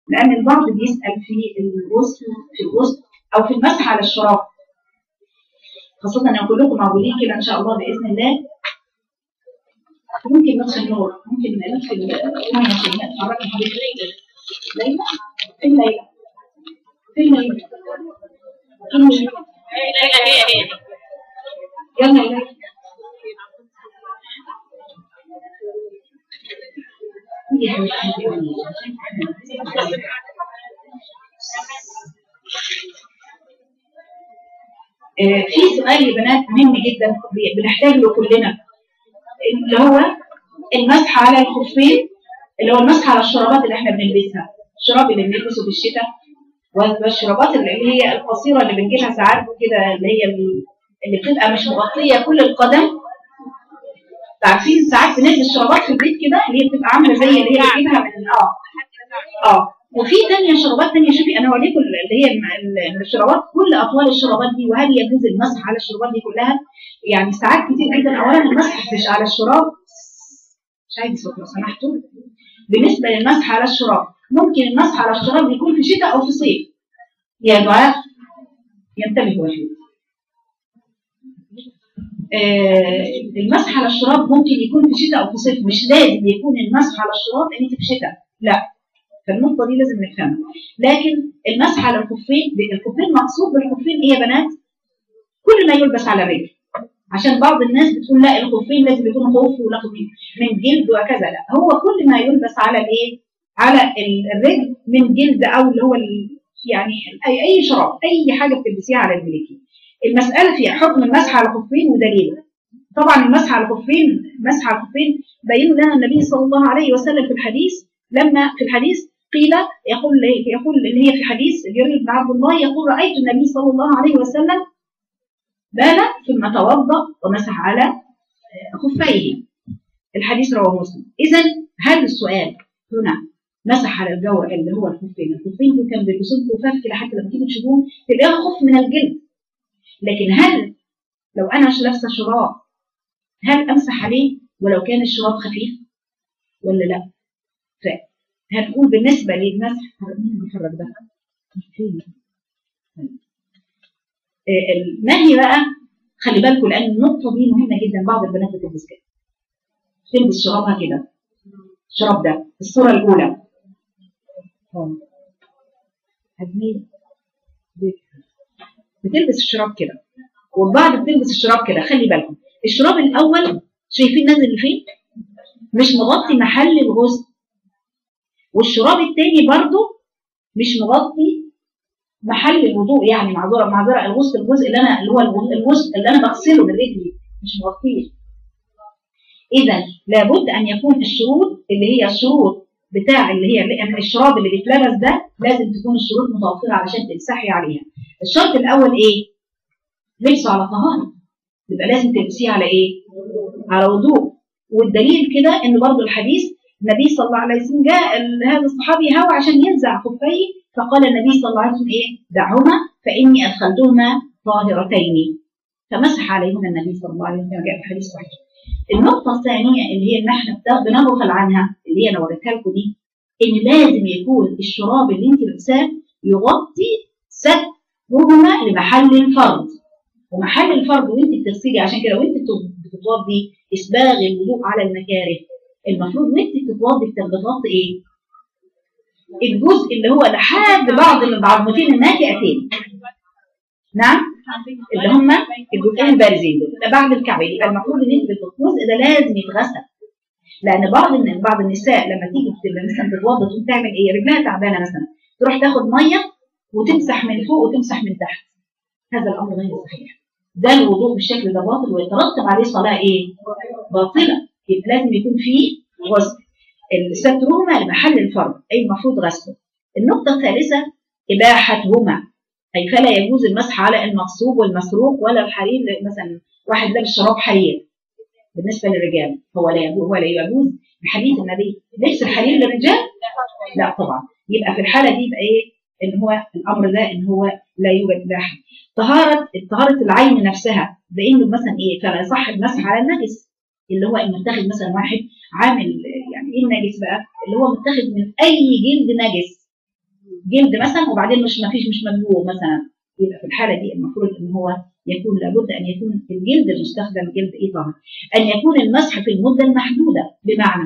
لان البعض بيسال في الغسل في الغسل او في المسح على الشراب خاصة ان كلكم موجودين كده ان شاء الله باذن الله ممكن نطفي النور ممكن نطفي الميه عشان نتحرك حبيبتي ليلى ليلى فين ليلى؟ فين ليلى؟ فين ليلى؟ يلا يا ليلى يا حبيبتي آه، في سؤال يا بنات مهم جدا بنحتاج له كلنا اللي هو المسح على الخفين اللي هو المسح على الشرابات اللي احنا بنلبسها الشراب اللي بنلبسه في الشتاء والشرابات اللي هي القصيره اللي بنجيبها ساعات كده اللي هي ال- اللي بتبقى مش مغطيه كل القدم عارفين ساعات بنلبس شرابات في البيت كده اللي هي بتبقى عامله زي اللي هي بنجيبها من اه اه وفي تانية شرابات تانية شوفي انا هوريكم اللي هي الم- ال- الشرابات كل اطوال الشرابات دي وهل يجوز المسح على الشرابات دي كلها يعني ساعات كتير جدا اولا المسح مش على الشراب مش عايز صوت لو سمحتوا بالنسبه للمسح على الشراب ممكن المسح على الشراب يكون في شتاء او في صيف يا دعاء ينتبهوا يا حبيبي آه، المسح على الشراب ممكن يكون في شتاء او في صيف مش لازم يكون المسح على الشراب ان انت في شتاء لا فالنقطه دي لازم نفهمها لكن المسح على الخفين الخفين مقصود بالخفين ايه يا بنات كل ما يلبس على الرجل عشان بعض الناس بتقول لا الخفين لازم يكون خوف ولا من من جلد وكذا لا هو كل ما يلبس على الايه على ال- الرجل من جلد او اللي هو ال- يعني اي اي شراب اي حاجه بتلبسيها على رجليكي المساله فيها حكم المسح على الخفين ودليله طبعا المسح على الخفين مسح على الخفين بين لنا النبي صلى الله عليه وسلم في الحديث لما في الحديث قيل يقول يقول اللي هي في حديث جرير بن عبد الله يقول رايت النبي صلى الله عليه وسلم بال ثم توضا ومسح على آه، خفيه الحديث رواه مسلم اذا هذا السؤال هنا مسح على الجو اللي هو الخفين الخفين دول كانوا بيلبسوهم خفاف كده حتى لما تيجي تشوفوهم تلاقيها خف من الجلد لكن هل لو انا مش لابسه شراب هل امسح عليه ولو كان الشراب خفيف ولا لا فهنقول بالنسبه للمسح مين بيحرك ده فين؟ آه، النهي بقى خلي بالكم لان النقطه دي مهمه جدا بعض البنات بتلبس كده تلبس شرابها كده الشراب ده الصوره الاولى اه هجميل بتلبس الشراب كده والبعض بتلبس الشراب كده خلي بالكم الشراب الاول شايفين نازل لفين مش مغطي محل الغسل والشراب التاني برضو مش مغطي محل الوضوء يعني معذره معذره الغسل الجزء اللي انا اللي هو الغ- الغسل اللي انا بغسله برجلي مش مغطيه اذا لابد ان يكون الشروط اللي هي الشروط بتاع اللي هي اللي الشراب اللي بيتلبس ده لازم تكون الشروط متوفره علشان تمسحي عليها الشرط الاول ايه لبسه على طهاره يبقى لازم تلبسيه على ايه على وضوء والدليل كده ان برضو الحديث النبي صلى الله عليه وسلم جاء ال- هذا الصحابي هوى عشان ينزع خفيه فقال النبي صلى الله عليه وسلم ايه دعهما فاني ادخلتهما طاهرتين فمسح عليهما النبي صلى الله عليه وسلم جاء في الحديث صحيح النقطة الثانية اللي هي ان احنا بتا- بنغفل عنها اللي هي انا وريتها لكم دي ان لازم يكون الشراب اللي انت لابساه يغطي سترهما لمحل الفرض ومحل الفرض وانت بتغسلي عشان كده وانت بت- بتتوضي اسباغ الوضوء على المكاره المفروض وانت بتتوضي بتغطي ايه؟ الجزء اللي هو لحد بعض العظمتين الناتئتين نعم اللي هم الجزئين البارزين دول ده بعد الكعبين يبقى المفروض ان انت بت- الجزء ده لازم يتغسل لان بعض الن- بعض النساء لما تيجي بت- مثلا تتوضى تقوم تعمل ايه رجلها تعبانه مثلا تروح تاخد ميه وتمسح من فوق وتمسح من تحت هذا الامر غير صحيح ده الوضوء بالشكل ده باطل ويترتب عليه صلاه ايه باطله يبقى لازم يكون فيه غسل سترهما لمحل الفرض اي المفروض غسله النقطه الثالثه اباحتهما اي فلا يجوز المسح على المغصوب والمسروق ولا الحرير مثلا واحد لابس شراب حرير بالنسبه للرجال هو لا يجوز ولا يجوز بحديث النبي لبس الحرير للرجال لا طبعا يبقى في الحاله دي يبقى ايه ان هو الامر ده ان هو لا يوجد اباحه طهاره طهاره العين نفسها بانه مثلا ايه فلا يصح المسح على النجس اللي هو ان متاخد مثلا واحد عامل يعني ايه النجس بقى اللي هو متاخد من اي جلد نجس جلد مثلا وبعدين مش ما فيش مش مملوء مثلا يبقى في الحاله دي المفروض ان هو يكون لابد ان يكون الجلد المستخدم جلد ايه طبعا ان يكون المسح في المده المحدوده بمعنى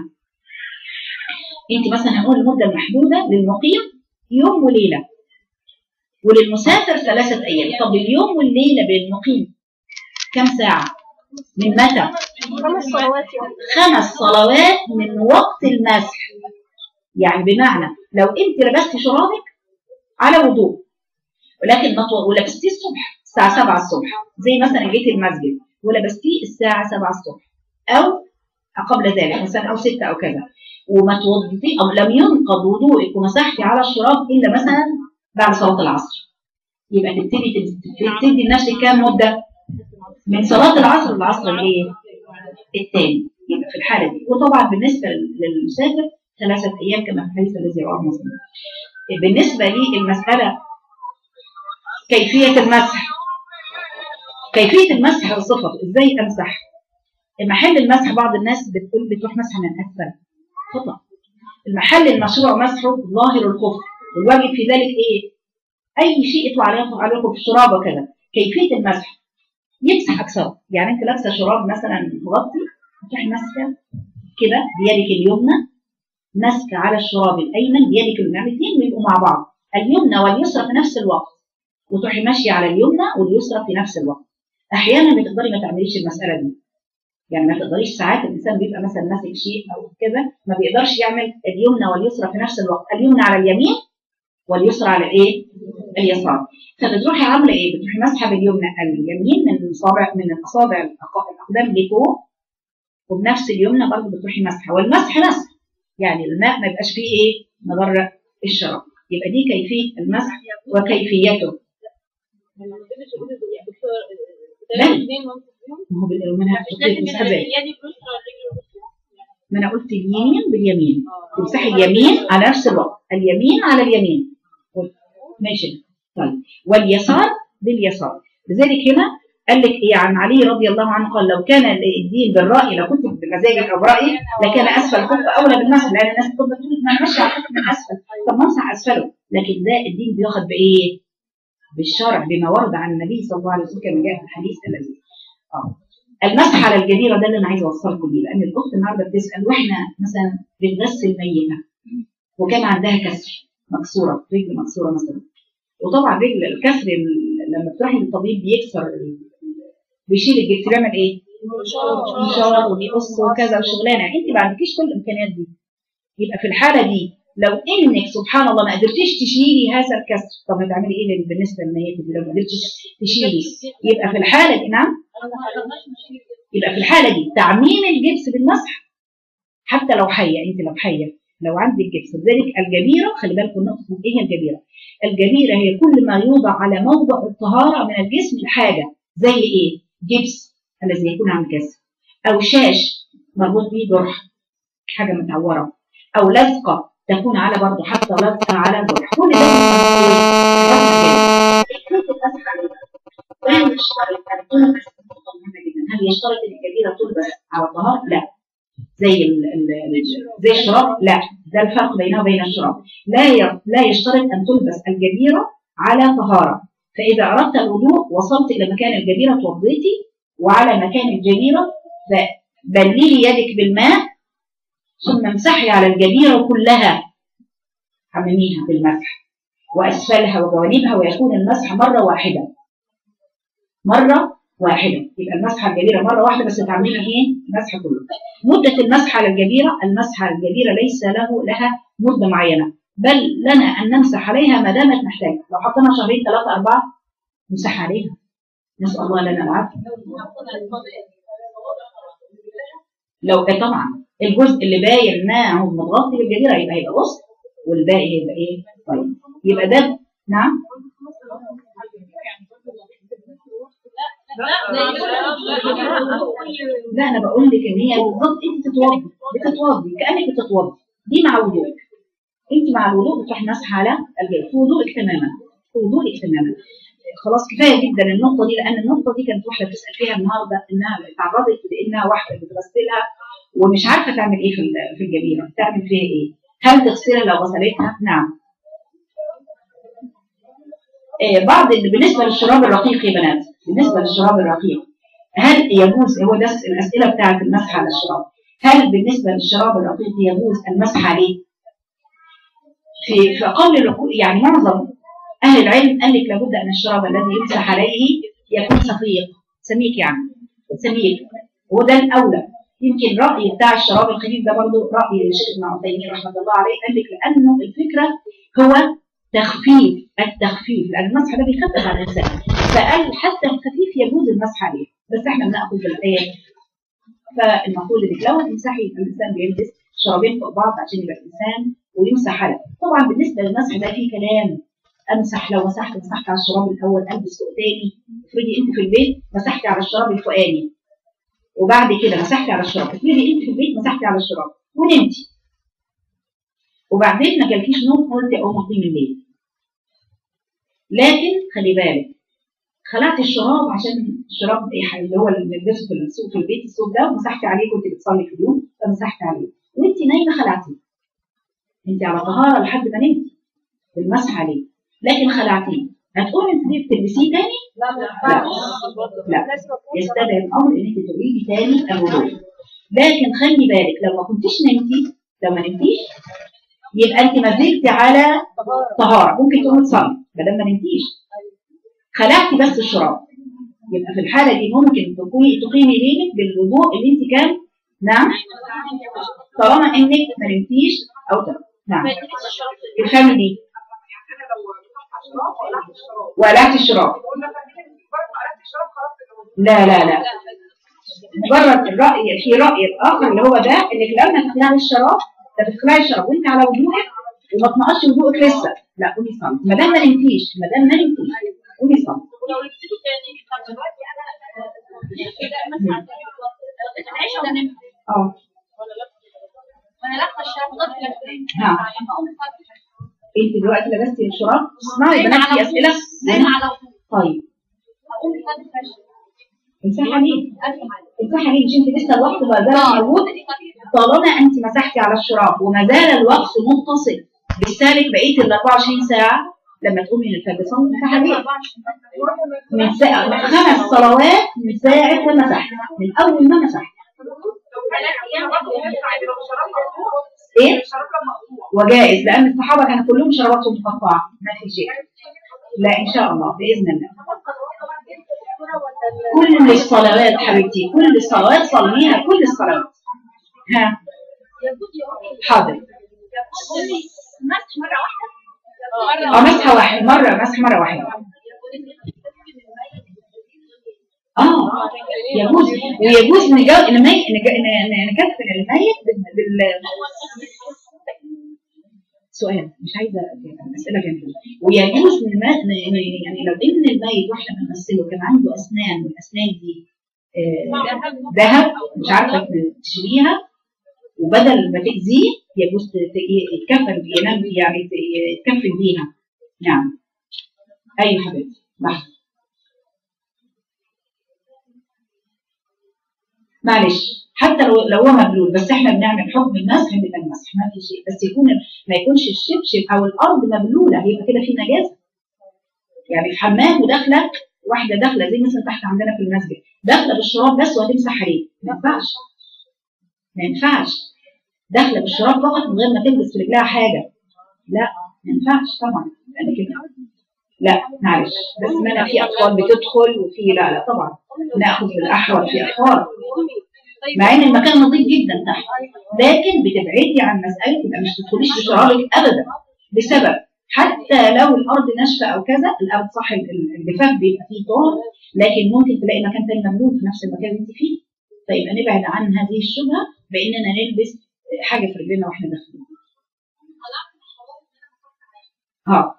انت مثلا هنقول المده المحدوده للمقيم يوم وليله وللمسافر ثلاثه ايام طب اليوم والليله بالمقيم كم ساعه من متى خمس صلوات يوم خمس صلوات من وقت المسح يعني بمعنى لو انت لبست شرابك على وضوء ولكن ما تو- ولبستيه الصبح الساعه 7 الصبح زي مثلا جيت المسجد ولبستيه الساعه 7 الصبح او قبل ذلك مثلا او 6 او كذا وما توضيتي او لم ينقض وضوءك ومسحتي على الشراب الا مثلا بعد صلاه العصر يبقى تبتدي تب- تدي لنفسك كام مده من صلاه العصر للعصر الايه الثاني يبقى في الحاله دي وطبعا بالنسبه للمسافر ثلاثه ايام كما في الحديث الذي رواه مسلم بالنسبه للمساله كيفيه المسح كيفيه المسح وصفه ازاي امسح محل المسح بعض الناس بتقول بتروح مسح من اسفل خطا المحل المشروع مسحه ظاهر الخف والواجب في ذلك ايه اي شيء يطلع عليه عليكم في الشراب وكذا كيفيه المسح يمسح اكثر يعني انت لابسه شراب مثلا مغطي تروحي ماسكه كده بيدك اليمنى ماسكه على الشراب الايمن بيدك اليمنى يعني الاثنين بيبقوا مع بعض اليمنى واليسرى في نفس الوقت وتروحي ماشيه على اليمنى واليسرى في نفس الوقت احيانا بتقدري ما تعمليش المساله دي يعني ما تقدريش ساعات الانسان بيبقى مثلا ماسك شيء او كده ما بيقدرش يعمل اليمنى واليسرى في نفس الوقت اليمنى على اليمين واليسرى على الايه اليسار فبتروحي عامله ايه بتروحي ماسحه باليمنى اليمين من الاصابع من الاصابع الأق- الاقدام لفوق وبنفس اليمنى برضه بتروحي مسحه والمسح مسح يعني الماء ما يبقاش فيه ايه مضر الشراب يبقى دي كيفيه المسح وكيفيته ما هو بال- ما انا قلت لك مسحه ازاي ما انا قلت اليمين باليمين تمسحي اليمين على نفس الوقت اليمين على اليمين ماشي طيب واليسار باليسار لذلك هنا قال لك ايه عن علي رضي الله عنه قال لو كان الدين بالراي لو كنت بمزاجك او برايك لكان اسفل الخف اولى بالمسح لان الناس بتقول بتقول ما أنا ماشي على الخف من اسفل طب ما امسح اسفله لكن ده الدين بياخد بايه؟ بالشرع بما ورد عن النبي صلى الله عليه وسلم كما جاء في الحديث الذي اه المسح على الجديره ده اللي انا عايزه اوصلكم بيه لان الاخت النهارده بتسال واحنا مثلا بنغسل ميته وكان عندها كسر مكسوره رجل مكسوره مثلا وطبعا رجل الكسر ال- لما بتروحي للطبيب بيكسر ال- بيشيل الجلد بيعمل ايه؟ منشار وبيقص وكذا وشغلانه انت ما عندكيش كل الامكانيات دي يبقى في الحاله دي لو انك سبحان الله ما قدرتيش تشيلي هذا الكسر طب هتعملي ايه لل- بالنسبه للميت دي لو ما قدرتيش تشيلي يبقى في الحاله دي نعم يبقى في الحاله دي تعميم الجبس بالمسح حتى لو حيه انت لو حيه لو عندك جبس لذلك الجبيره خلي بالكم نقطه ايه هي الجبيره؟ الجبيره هي كل ما يوضع على موضع الطهاره من الجسم لحاجه زي ايه؟ جبس الذي يكون عن كسر او شاش مربوط به جرح حاجه متعوره او لزقه تكون على برضه حتى لزقه على الجرح كل ده لا يشترط ان تلبس نقطة مهمة جدا هل يشترط ان الجبيره تلبس على الطهاره؟ لا زي ال ال زي الشراب لا ده الفرق بينه وبين الشراب لا ي- لا يشترط ان تلبس الجبيره على طهاره فاذا اردت الوضوء وصلت الى مكان الجبيره توضيتي وعلى مكان الجبيره فبللي يدك بالماء ثم امسحي على الجبيره كلها حمميها بالمسح واسفلها وجوانبها ويكون المسح مره واحده مره واحده يبقى المسح على الجبيره مره واحده بس تعملي ايه المسح كله مده المسح على الجبيره المسح على الجبيره ليس له لها مده معينه بل لنا ان نمسح عليها ما دامت محتاجه لو حطينا شهرين ثلاثه اربعه نمسح عليها نسال الله لنا العافيه لو إيه طبعا الجزء اللي باين ما هو متغطي بالجبيره يبقى هيبقى وسط والباقي هيبقى ايه طيب يبقى ده نعم لا انا بقول لك ان هي بالظبط انت بتتوضي بتتوضي كانك بتتوضي دي مع وضوءك انت مع الوضوء بتروحي ماسحه على الجلد في وضوءك تماما في وضوءك تماما خلاص كفايه جدا النقطه دي لان النقطه دي كانت واحده بتسال فيها النهارده انها اتعرضت لانها واحده بتغسلها ومش عارفه تعمل ايه في ال- في الجبيره تعمل فيها ايه هل تغسلها لو غسلتها نعم آه، بعض اللي بالنسبه للشراب الرقيق يا بنات بالنسبه للشراب الرقيق هل يجوز هو ده الاسئله بتاعه المسح على الشراب هل بالنسبه للشراب الرقيق يجوز المسح عليه؟ في في قول الركوع يعني معظم اهل العلم قال لك لابد ان الشراب الذي يمسح عليه يكون صفيق سميك يعني سميك هو ده الاولى يمكن راي بتاع الشراب الخفيف ده برضه راي الشيخ ابن عثيمين رحمه الله عليه قال لك لانه الفكره هو تخفيف التخفيف لان المسح ده بيخفف على الانسان فقال حتى الخفيف يجوز المسح عليه بس احنا بناخذ بالايات فالمفروض انك لو هتمسحي الانسان بيلبس شرابين فوق بعض عشان يبقى الانسان ويمسح على طبعا بالنسبه للمسح ده في كلام امسح لو مسحت مسحت على الشراب الاول البس فوق تاني افرضي انت في البيت مسحتي على الشراب الفوقاني وبعد كده مسحتي على الشراب افرضي انت في البيت مسحتي على الشراب ونمتي وبعدين ما جالكيش نوم قلتي اقوم اقيم الليل لكن خلي بالك خلعت الشراب عشان الشراب اللي هو اللي بنلبسه في السوق في البيت السوق ده ومسحتي عليه كنت بتصلي في اليوم فمسحتي عليه وانت نايمه خلعتيه انت على طهاره لحد ما نمتي بالمسح عليه لكن خلعتيه هتقومي انت تلبسيه تاني؟ لا لا لا يستدعي الامر ان انت تعيدي تاني الوضوء لكن خلي بالك لو ما كنتيش نمتي لو ما نمتيش يبقى انت ما زلتي على طهاره ممكن تقومي تصلي ما دام ما نمتيش خلعتي بس الشراب يبقى في الحاله دي ممكن تقومي تقيمي ليلك بالوضوء اللي انت كان نعم طالما انك ما نمتيش او تمام نعم الخامة دي وقلعت الشراب لا لا لا مجرد الرأي في رأي الآخر اللي هو ده انك لما تخلعي الشراب ده بتخلعي الشراب وانت على وضوءك وما تنقصش وضوءك لسه لا قولي صلي ما دام ما نمتيش ما دام ما نمتيش قولي صلي ولو لبسته تاني طب دلوقتي انا كده مثلا انا عايشه ولا نمت اه ولا لا وانا لابسه الشراب ضد لابسه نعم. لما اقوم اصلي انت دلوقتي لبستي الشراب اسمعي يا بنات في اسئله نايمه على طول طيب اقوم اصلي فجر امسحها ليه؟ الف حاجه امسحها ليه مش انت لسه الوقت ما زال موجود طالما انت مسحتي على الشراب وما زال الوقت متصل بالسالك بقيه ال 24 ساعه لما تقومي من الفجر صلي امسحها ليه؟ من ساعة خمس صلوات من ساعة ما مسحت من أول ما مسحت إيه؟ وجائز لأن الصحابة كانوا كلهم شراباتهم مقطعة ما في شيء لا إن شاء الله بإذن الله كل الصلوات حبيبتي كل الصلوات صليها كل الصلوات ها حاضر مسح مره واحده اه مسحة واحدة مرة مسحة مرة واحدة اه يجوز ويجوز نجا- نمي- نجا- ن- ن- نكفن الميت بال بال- سؤال مش عايزه اسئله جميله ويجوز نما- ن- ن- يعني لو ان الميت واحنا بنمثله كان عنده اسنان والاسنان دي آه، ذهب مش عارفه تشريها وبدل ما تاذيه يجوز ت- ت- يتكفن ينام يعني ت- يتكفن بيها نعم ايوه حبيبتي لحظه معلش حتى لو لو هو مبلول بس احنا بنعمل حكم المسح بيبقى المسح ما في شيء بس يكون ما يكونش الشبشب او الارض مبلوله هيبقى كده في نجاسه يعني في حمام وداخله واحده داخله زي مثلا تحت عندنا في المسجد داخله بالشراب بس وهتمسح عليه ما ينفعش ما ينفعش داخله بالشراب فقط من غير ما تلبس في رجلها حاجه لا ما ينفعش طبعا لان كده لا معلش بس ما أنا في اطفال بتدخل وفي لا لا طبعا ناخذ بالاحوط في اطفال مع ان المكان نظيف جدا تحت لكن بتبعدي عن مساله يبقى مش تدخليش بشرابك ابدا بسبب حتى لو الارض ناشفه او كذا الارض صح ال- ال- الجفاف بيبقى فيه طهر لكن ممكن تلاقي مكان تاني مملوء في نفس المكان اللي انت فيه فيبقى نبعد عن هذه الشبهه باننا نلبس حاجه في رجلنا واحنا داخلين ها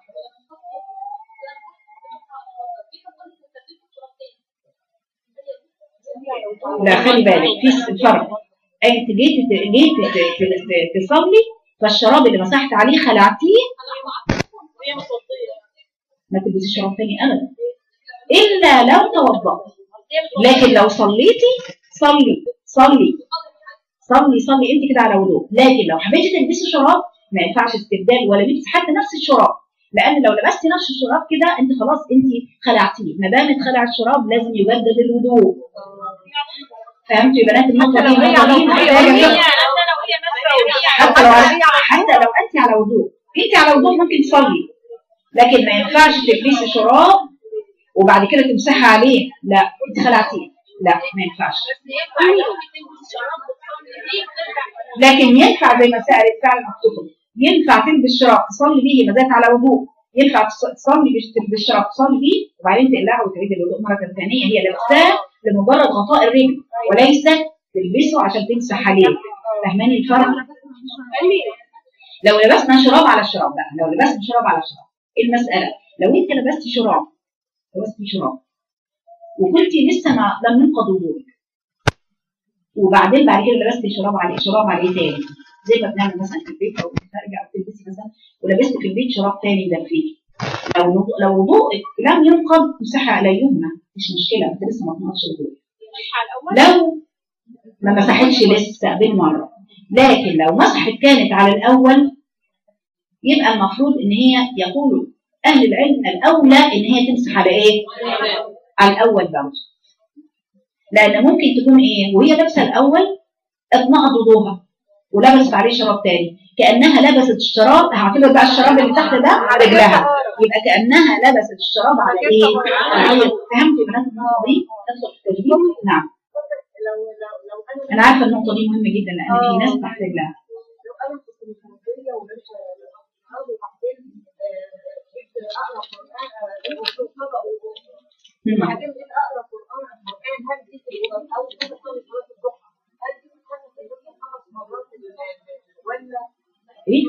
لا خلي بالك في فرق انت جيت جيت ت- ت- ت- تصلي فالشراب اللي مسحت عليه خلعتيه هي مصديه ما تلبسي شراب تاني ابدا الا لو توضأت لكن لو صليتي صلي صلي صلي صلي انت كده على وضوء لكن لو حبيتي تلبسي شراب ما ينفعش استبدال ولا لبس حتى نفس الشراب لان لو لبستي نفس الشراب كده انت خلاص انت خلعتيه ما دام اتخلع الشراب لازم يجدد الوضوء فهمتوا يا بنات النقطه دي النقطة دي محتاجة حتى لو حتى لو انت على وضوء انت على وضوء ممكن تصلي لكن ما ينفعش تلبسي شراب وبعد كده تمسحي عليه لا انت خلعتيه لا ما ينفعش لكن ينفع زي ما سألت فعلا اختكم ينفع تلبس شراب تصلي بيه ما زالت على وضوء ينفع تص- تصلي بش- تلبس شراب تصلي بيه وبعدين تقلعه وتعيد الوضوء مره ثانيه هي لابساه لمجرد غطاء الرجل وليس تلبسه عشان تمسح عليه فاهماني الفرق؟ لو لبسنا شراب على شراب بقى لو لبسنا شراب على شراب ايه المساله؟ لو انت لبست شراب لبست شراب وكنت لسه ما لم ينقض وضوءك وبعدين بعد كده لبست شراب عليه شراب عليه تاني زي ما بنعمل مثلا في البيت او خارجه او تلبسي مثلا ولبست في البيت شراب تاني يدفيك لو وضوء- لو وضوءك لم ينقض مسحي عليهما مش مشكله انت لسه ما طلعتش وضوء لو ما مسحتش لسه بالمره لكن لو مسحت كانت على الاول يبقى المفروض ان هي يقولوا اهل العلم الاولى ان هي تمسح على ايه؟ على الاول برضه لان ممكن تكون ايه وهي لابسه الاول اتنقض وضوها ولبست عليه شراب تاني كانها لبست الشراب هعتبر بقى الشراب اللي تحت ده على رجلها يبقى كانها لبست الشراب على ايه؟ على فهمت يا بنات النقطه دي؟ تدخل في التجريب؟ نعم لو لو لو انا انا عارفه النقطه دي مهمه جدا لان في ناس تحتاج لها لو انا كنت متربيه ومش وبعدين جبت اقرا قران مم. وبعدين جيت اقرا قران القران هل دي او كنت اصلي صلاه الضحى هل دي بتخلص الوقت خمس مرات ولا ايه؟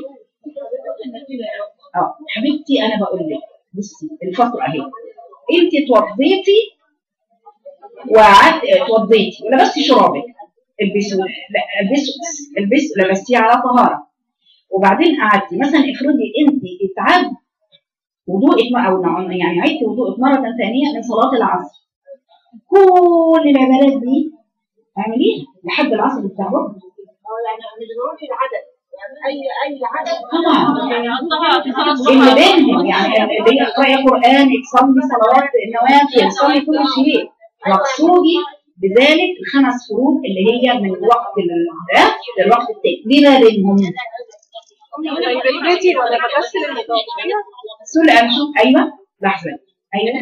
اه حبيبتي انا بقول لك بصي الفتره اهي انت اتوضيتي وقعدت اتوضيتي ولبستي شرابك البسوا لا البسوا البسوا لبستيه على طهاره وبعدين قعدتي مثلا افرضي انت اتعب وضوءك ما- او نعم- يعني عدتي وضوءك مره ثانيه من صلاه العصر كل العبادات دي اعمليها لحد العصر بتاع وقت اه يعني مش ضروري العدد يعني اي اي عدد طبعا يعني قصدها في صلاه اللي بينهم يعني اللي هي تقرأي قرآن تصلي صلوات نوافل تصلي كل شيء مقصودي بذلك الخمس فروض اللي هي من وقت ال- ده للوقت التاني لما بينهم البيتي ولا بغسل المضافيه سؤال أنشوف أيوة لحظة أيوة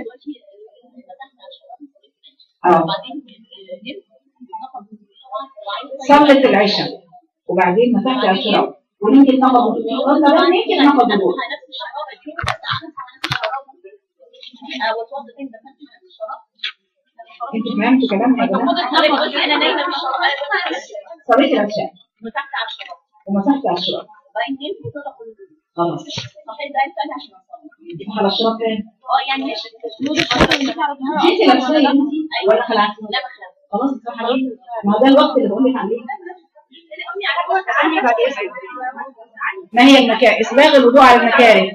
اه صلت العشاء وبعدين مسحت على الشراب ونمت نقض قلنا بقى نمت نقض وضوء انت فهمتوا كلامنا يا جماعه انا نايمه في صليت العشاء مسحت على الشراب ومسحت على الشراب بعدين نمت وطلع كل دول خلاص صحيت بقى تاني عشان اصلي انت على الشراب تاني اه يعني ماشي نور الشراب اللي تعرف مش انت لابساه انت ولا خلعتي لا بخلع خلاص تصبح عليه ما هو ده الوقت اللي بقول لك عليه امي على وقت عني بعد اذنك ما هي المكاره اسباغ الوضوء على المكاره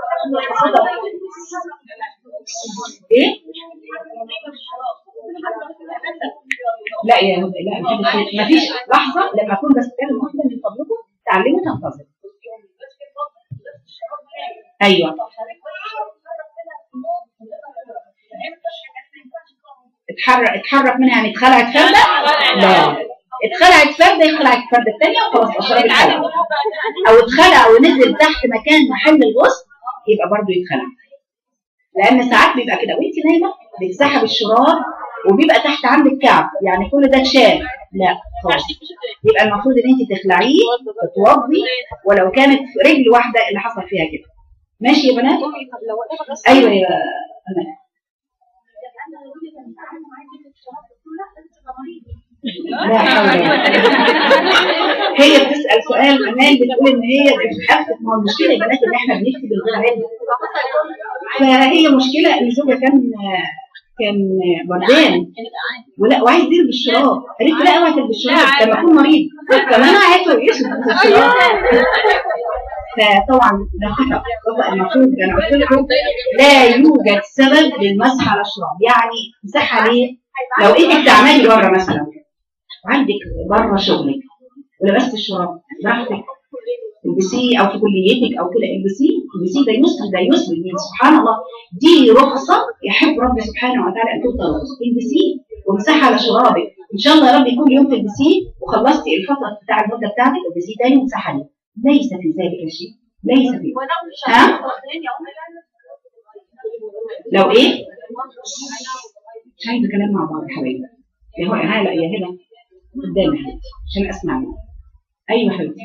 ايه لا يا هدى لا ما فيش لحظه لما اكون بستلم واحده من فضلكم تعلموا تنتظر ايوه اتحرك اتحرك منها يعني اتخلعت فرده لا اتخلعت فرده يخلعت الفرده الثانيه وخلاص الشراب اتخلع او اتخلع ونزل تحت مكان محل الغسل يبقى برضه يتخلع لان ساعات بيبقى كده وانت نايمه بتسحب الشراب وبيبقى تحت عندك كعب يعني كل ده اتشال لا خلاص يبقى المفروض ان انت تخلعيه وتوضي ولو كانت رجل واحده اللي حصل فيها كده ماشي يا بنات ايوه يا امان لا حول ولا قوة. هي بتسال سؤال امان بتقول ان هي بتحفظ ما هو المشكله يا بنات ان احنا بنكتب الغير علم فهي مشكله ان زوجها كان كان بردان ولا وعايز يلبس شراب قالت له لا اوعى تلبس شراب لما اكون مريض كمان عايز يلبس الشراب فطبعا ده خطا خطا المفروض انا قلت لكم لا يوجد سبب للمسح على الشراب يعني مسح عليه لو انت بتعملي بره مثلا وعندك بره شغلك ولبست الشراب براحتك البسيه او في كليتك او كده البسيه البسيه ده يسر ده يسر يعني سبحان الله دي رخصه يحب ربي سبحانه وتعالى ان تؤتى الرخصه البسيه وامسحي على شرابك ان شاء الله يا رب كل يوم تلبسيه وخلصتي الفتره بتاع المده بتاعتك البسيه تاني وامسحي عليه ليس في ذلك شيء ليس فيه ولو مش ها؟ عارفين يا أم لو ايه مش عايزه كلام مع بعض يا حبايبي يا هو هلا يا هبه قدامي يا حبيبتي عشان اسمع منك ايوه حبيبتي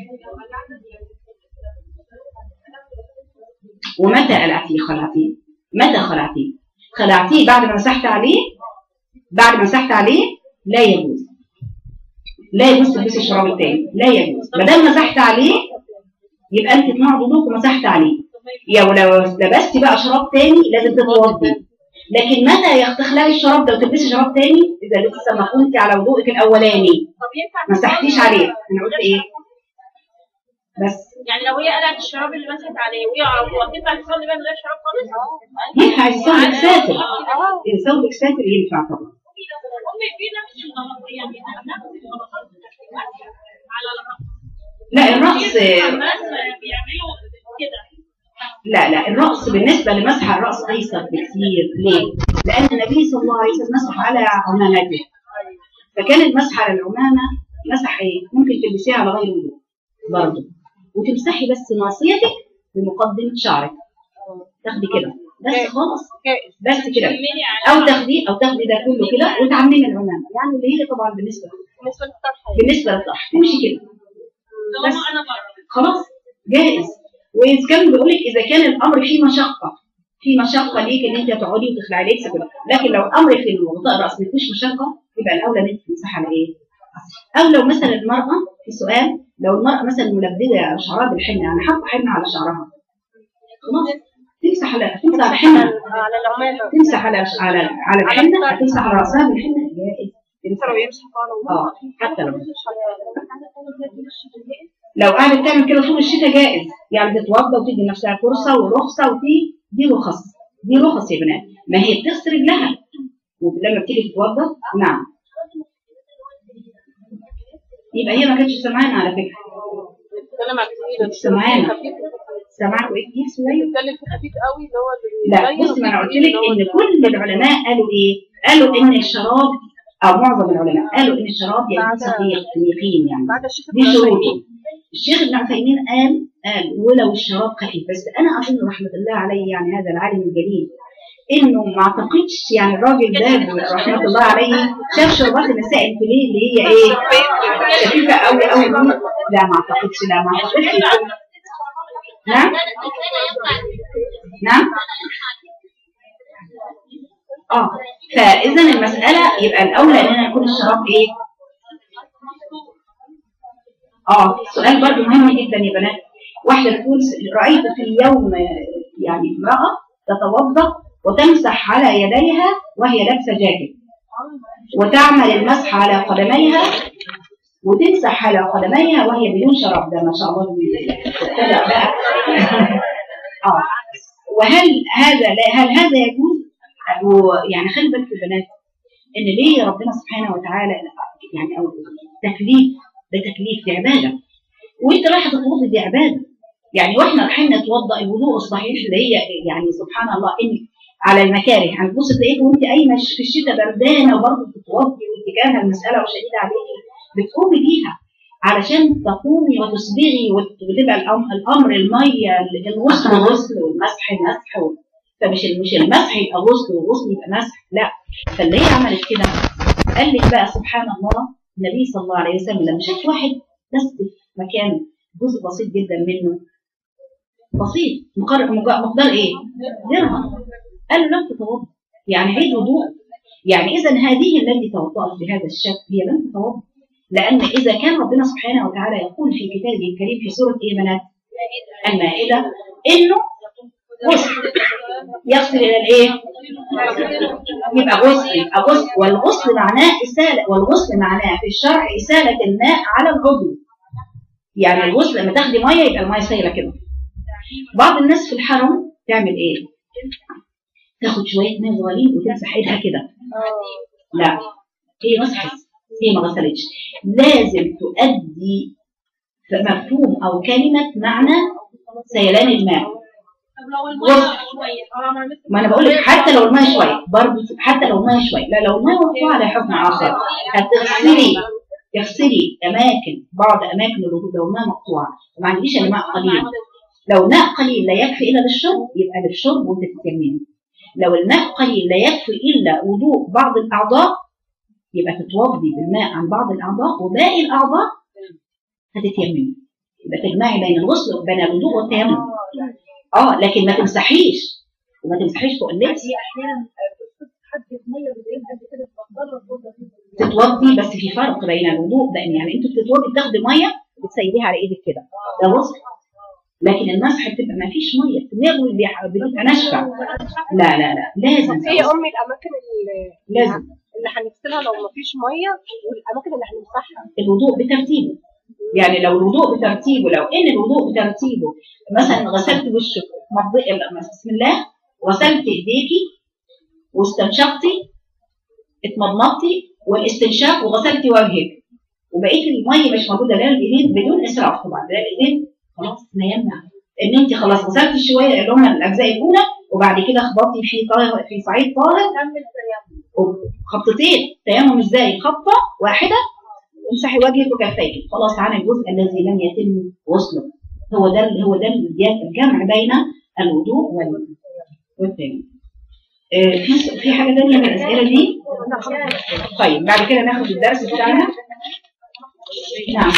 ومتى قلعتيه خلعتيه متى خلعتيه خلعتيه بعد ما مسحت عليه بعد ما مسحت عليه لا يجوز لا يجوز تلبسي الشراب التاني لا يجوز ما دام مسحت عليه يبقى انت تنوع وضوء ومسحت عليه يا ولو لبستي بقى شراب تاني لازم تتوضي لكن متى تخلعي الشراب ده وتلبسي شراب تاني اذا لسه ما كنت على وضوءك الاولاني طب ينفع ما مسحتيش عليه انا قلت ايه بس يعني لو هي قلعت الشراب اللي مسحت عليه وهي عروة تنفع تصلي بقى من غير شراب خالص؟ ينفع يصلك ساتر يصلك ساتر ينفع طبعا أمي في نفس الغلط يعني نفس الغلطات على الرأس لا الرأس الناس بيعملوا كده لا لا الرأس بالنسبة لمسح الرأس أيسر بكثير ليه؟ لأن النبي صلى الله عليه وسلم مسح على عمامته فكان المسح على العمامة مسح إيه؟ ممكن تلبسيها على غير وضوء برضه وتمسحي بس ناصيتك بمقدمة شعرك تاخدي كده بس خالص بس كده كملي على أو تاخدي أو تاخدي ده كله كده وتعممي العمامة يعني اللي هي طبعا بالنسبة بالنسبة للطرحة بالنسبة للطرح تمشي كده بس. طالما أنا بره خلاص جاهز وإذا كان بيقول لك إذا كان الأمر فيه مشقة في مشقة ليك إن أنت تقعدي وتخلعي لبس كده لكن لو الأمر في الغطاء الرأس ما فيهوش مشقة يبقى الأولى إن أنت تمسح على إيه؟ أو لو مثلا المرأة في سؤال لو المرأة مثلا ملبدة شعرها بالحنة يعني حاطة حنة على شعرها خلاص تمسح على تمسح على الحنة على العمامة تمسح على على على الحنة هتمسح على رأسها بالحنة جائز تمسح. لو يمسح على اه حتى لو لو قعدت تعمل كده طول الشتاء جائز يعني تتوضى وتدي لنفسها فرصه ورخصه ودي دي رخص دي رخص يا بنات ما هي بتغسل رجلها ولما بتيجي تتوضى نعم يبقى هي ما كانتش سامعانا على فكره بتتكلم عن كنت سامعانا سامعاكوا ايه كتير شويه بتتكلم في خفيف قوي اللي هو اللي لا بيبين بص ما انا قلت لك ان كل العلماء قالوا ايه؟ قالوا ان الشراب او معظم العلماء قالوا ان الشراب يكون صديق يقين يعني بعد الشيخ دي ابن شروطه عثيمين. الشيخ ابن عثيمين قال قال ولو الشراب خفيف بس انا اظن رحمه الله عليه يعني هذا العالم الجليل انه ما اعتقدش يعني الراجل ده رحمه الله عليه شاف شربات النساء الفيليه اللي هي ايه خفيفه قوي قوي دي لا ما اعتقدش لا ما اعتقدش يكون- نعم نعم اه فاذا المساله يبقى الاولى ان انا يكون الشراب ايه اه سؤال برضو مهم جدا يا بنات واحده بتقول رايت في اليوم آه، يعني امراه تتوضا وتمسح على يديها وهي لابسه جاكيت وتعمل المسح على قدميها وتمسح على قدميها وهي بدون شراب ده ما شاء الله ابتدأ بقى اه وهل هذا لا هل هذا يجوز يعني خلي بالك يا بنات ان ليه ربنا سبحانه وتعالى يعني او تكليف ده تكليف دي عباده وانت رايحه تتوضي دي عباده يعني واحنا رايحين نتوضا الوضوء الصحيح اللي هي يعني سبحان الله ان على المكاره هتبص تلاقيك وانت قايمه في الشتاء بردانه وبرضه بتتوضي وانت كانها المساله وشديده عليكي بتقومي بيها علشان تقومي وتصبغي وت- وتبقى الامر, الأمر الميه الغسل غسل والمسح مسح و- فمش مش المسح يبقى غسل والغسل يبقى مسح لا فاللي هي عملت كده قال لك بقى سبحان الله النبي صلى الله عليه وسلم لما شاف واحد بس في مكان جزء بسيط جدا منه بسيط مقر- مج- مقدار ايه؟ درهم قال له لم تتوضا يعني عيد وضوء يعني اذا هذه التي توضأت بهذا الشكل هي لم تتوضا لان اذا كان ربنا سبحانه وتعالى يقول في كتابه الكريم في سوره ايه بنات؟ المائده انه غسل يغسل الى الايه؟ يبقى غسل يبقى غسل والغسل معناه إسالة والغسل معناه في الشرع إسالة الماء على العضو يعني الغسل لما تاخدي مية يبقى المية سايلة كده بعض الناس في الحرم تعمل إيه؟ تاخد شوية ماء صغيرين وتمسح ايدها كده لا هي مسحت هي ما غسلتش لازم تؤدي فمفهوم او كلمه معنى سيلان الماء طب لو الميه شويه اه ما مثل ما انا بقول لك حتى لو الميه شويه برضه حتى لو الميه شويه لا لو الميه مرفوعه على حكم اخر هتغسلي تغسلي اماكن بعض اماكن الوضوء لو الماء مقطوعه وما عنديش الا ماء قليل لو ماء قليل لا يكفي الا للشرب يبقى للشرب وانت تتيممي لو الماء قليل لا يكفي الا وضوء بعض الاعضاء يبقى تتوضي بالماء عن بعض الاعضاء وباقي الاعضاء هتتيممي يبقى تجمعي بين الغسل وبين الوضوء والتيمم اه لكن ما تمسحيش وما تمسحيش فوق اللبس هي احيانا بتصيب حد ميه بالليل قد كده بتضطر توضى تتوضي بس في فرق بين الوضوء بين يعني انتوا بتتوضي بتاخدي ميه وتسيبيها على ايدك كده ده غسل لكن المسح بتبقى ما فيش ميه بتبقى بتبقى ناشفه لا لا لا لازم هي ام الاماكن اللي لازم اللي هنغسلها لو مفيش ميه والاماكن اللي هنمسحها الوضوء بترتيبه يعني لو الوضوء بترتيبه لو ان الوضوء بترتيبه مثلا غسلت وشك مضي بسم الله غسلت ايديكي واستنشقتي اتمضمضتي والاستنشاق وغسلتي وجهك وبقيه الميه مش موجوده لا الايدين بدون اسراف طبعا لا الايدين خلاص ما يمنع ان انت خلاص غسلتي شويه اللي هم الاجزاء الاولى وبعد كده خبطتي في طاهر في صعيد طاهر كمل تيمم خبطتين تيمم ازاي خبطه واحده امسحي وجهك وكفيك خلاص عن الجزء الذي لم يتم غسله هو ده هو ده الجمع بين الوضوء وال- والتيمم آه، في في حاجه ثانيه من الاسئله دي طيب بعد كده ناخد الدرس بتاعنا نعم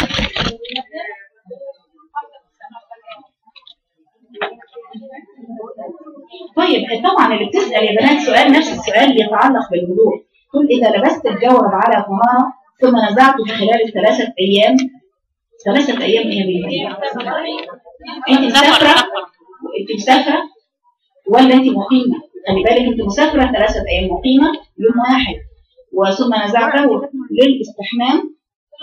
طيب طبعا اللي بتسال يا بنات سؤال نفس السؤال يتعلق بالوضوء تقول اذا لبست الجورب على طهاره ثم نزعته في خلال الثلاثه ايام ثلاثه ايام ايه يا بنتي؟ انت مسافره انت مسافره ولا انت مقيمه؟ خلي بالك انت مسافره ثلاثه ايام مقيمه يوم واحد وثم نزعته للاستحمام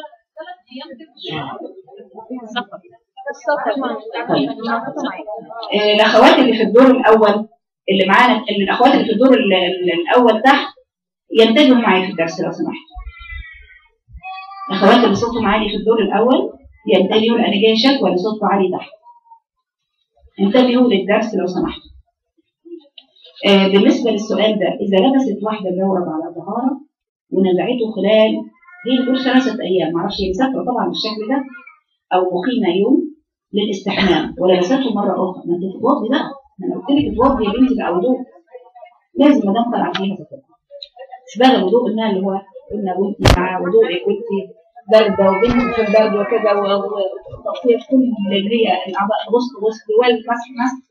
طيب آه، الاخوات اللي في الدور الاول اللي معانا اللي الاخوات اللي في الدور ال- ال- الاول تحت ينتبهوا معايا في الدرس لو سمحت الاخوات اللي صوتهم عالي في الدور الاول ينتبهوا لان جاي شكوى لصوته عالي تحت انتبهوا للدرس لو سمحت آه، بالنسبه للسؤال ده اذا لبست واحده جورب على طهاره ونزعته خلال هي بتقول ثلاثه ايام معرفش هي مسافره طبعا بالشكل ده او مقيمه يوم للاستحمام ولبسته مره اخرى ما انت تتوضي بقى ما انا قلت لك اتوضي يا بنتي بقى وضوء لازم ما دام طلع فيها تتوضي اسباب الوضوء قلنا اللي هو قلنا وانت مع وضوءك وانت بارده وبنت في البرد وكذا و- وتغطيه كل اللي هي الاعضاء الغسل غسل والمسح مسح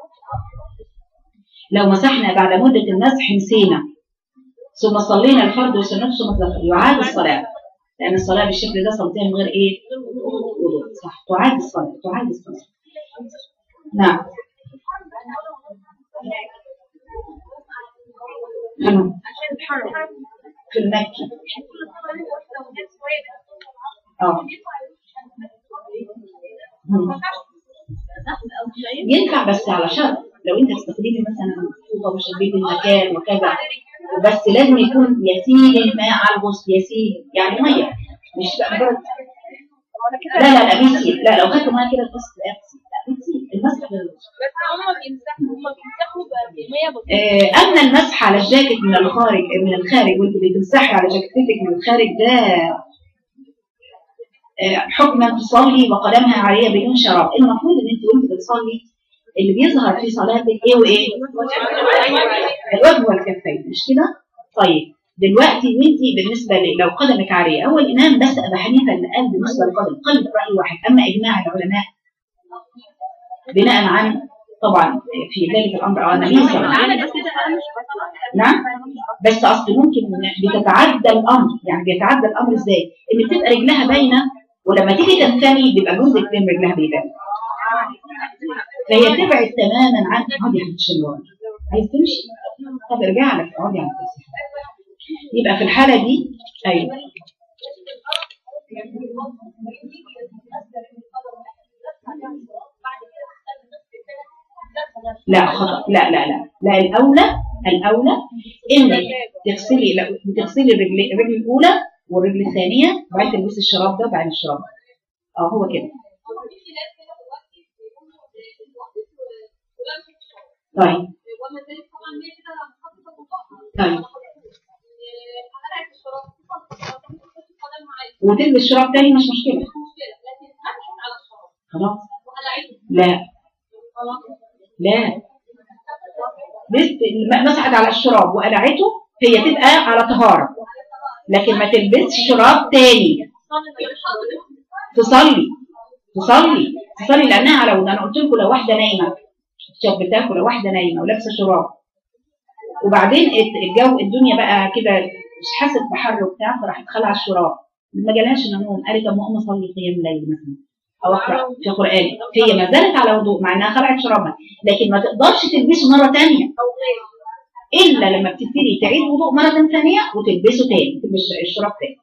لو مسحنا بعد مده المسح نسينا ثم صلينا الفرض والسنه ثم صلى- يعاد الصلاه لان الصلاه بالشكل ده صلاتين من غير ايه؟ وضوء صح تعاد الصلاه تعاد الصلاه نعم نعم. في المكي اه مم. ينفع بس على شرط لو انت تستخدمي مثلا فوطه وشبيب المكان وكذا بس لازم يكون يسيل الماء على الغسل يسيل يعني ميه مش بقى مجرد لا لا لا بيسيل لا لو خدت ميه كده بس لا بيسيل لا بيسيل المسح للغسل بس هم بيمسحوا هم بيمسحوا بكميه بسيطه آه، اما المسح على الجاكيت من الخارج من الخارج وانت بتمسحي على جاكيتك من الخارج ده آه، حكم ان تصلي وقدمها عليها بدون شراب المفروض ان انت وانت بتصلي اللي بيظهر في صلاتك ايه وايه الوجه والكفين مش كده طيب دلوقتي وانت بالنسبه ل- لو قدمك عاريه هو الامام بس ابو حنيفه اللي قال بالنسبه للقدم قال راي واحد اما اجماع العلماء بناء عن طبعا في ذلك الامر اه النبي صلى الله عليه وسلم نعم بس اصل ممكن بتتعدى الامر يعني بيتعدى الامر ازاي ان بتبقى رجلها باينه ولما تيجي تنثني بيبقى جزء كبير من رجلها بيبان فهي تبعد تماما عن اقعدي يا الشلوان عايز تمشي طب ارجع لك اقعدي على الكرسي يبقى في الحاله دي ايوه لا خطأ لا لا لا لا الأولى الأولى إنك تغسلي لا بتغسلي الرجل الرجل الأولى والرجل الثانية وبعدين تلبسي الشراب ده وبعدين الشراب اه هو كده طيب وما ذلك طبعا هي كده مخططه وطاقه طيب قلعت الشراب قدم معايا وتلبس شراب تاني مش مشكله مش مشكله لكن مسحت على الشراب خلاص وقلعته لا خلاص لا بس مسحت على الشراب وقلعته هي تبقى على طهاره لكن ما تلبسش شراب تاني تصلي تصلي تصلي لانها لو انا قلت لكم لو واحده نايمه شاب بتاكل لو واحده نايمه ولابسه شراب وبعدين الجو الدنيا بقى كده مش حاسه بحر وبتاع فراحت خلع الشراب ما جالهاش نوم قالت اما اقوم اصلي قيام الليل مثلا او اقرا في قران هي ما زالت على وضوء مع انها خلعت شرابها لكن ما تقدرش تلبسه مره ثانيه الا لما بتبتدي تعيد وضوء مره ثانيه وتلبسه تاني تلبس الشراب تاني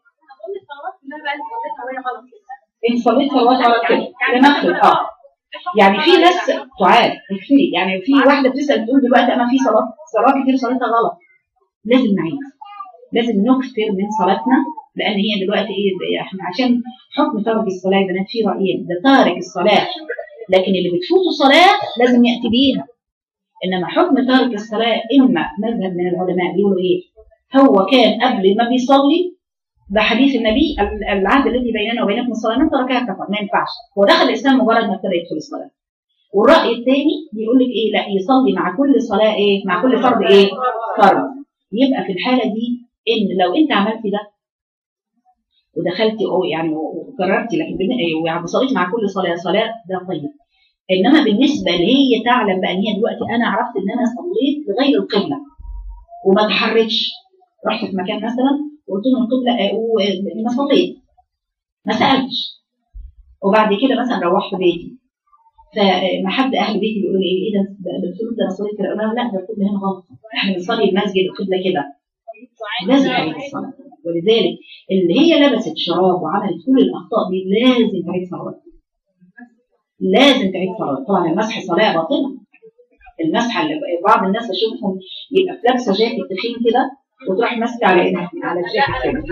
انت صليت صلوات غلط كده لمغفر اه يعني في ناس تعاد كتير يعني في واحده بتسال تقول دلوقتي انا في صلاه صلاه كتير صليتها غلط لازم نعيد لازم نكثر من صلاتنا لان هي دلوقتي ايه احنا عشان حكم ترك الصلاه يا بنات في رايين ده تارك الصلاه لكن اللي بتفوته صلاه لازم ياتي بيها انما حكم ترك الصلاه اما مذهب من العلماء بيقولوا ايه هو كان قبل ما بيصلي ده حديث النبي العهد الذي بيننا وبينكم الصلاه من تركها كفر ما ينفعش هو دخل الاسلام مجرد ما ابتدى يدخل الصلاه والراي الثاني بيقول لك ايه لا يصلي مع كل صلاه ايه مع كل فرض ايه فرض يبقى في الحاله دي ان لو انت عملتي ده ودخلتي او يعني وكررتي لكن يعني صليت مع كل صلاه صلاه ده طيب انما بالنسبه اللي هي تعلم بقى ان هي دلوقتي انا عرفت ان انا صليت لغير القبله وما اتحركش رحت في مكان مثلا وقلت لهم القبله وما صليت ما سالتش وبعد كده مثلا روحت بيتي فما حد اهل بيتي بيقول لي ايه ده قلت له ده انا صليت كده لا لا ده القبله هنا غلط احنا بنصلي المسجد القبله كده لازم تعيد الصلاه ولذلك اللي هي لبست شراب وعملت كل الاخطاء دي لازم تعيد صلاه لازم تعيد صلاه طبعا المسح صلاه باطله المسح اللي بعض الناس اشوفهم يبقى لابسه جاكيت تخين كده وتروح ماسكه على ايدها على الجاكيت كده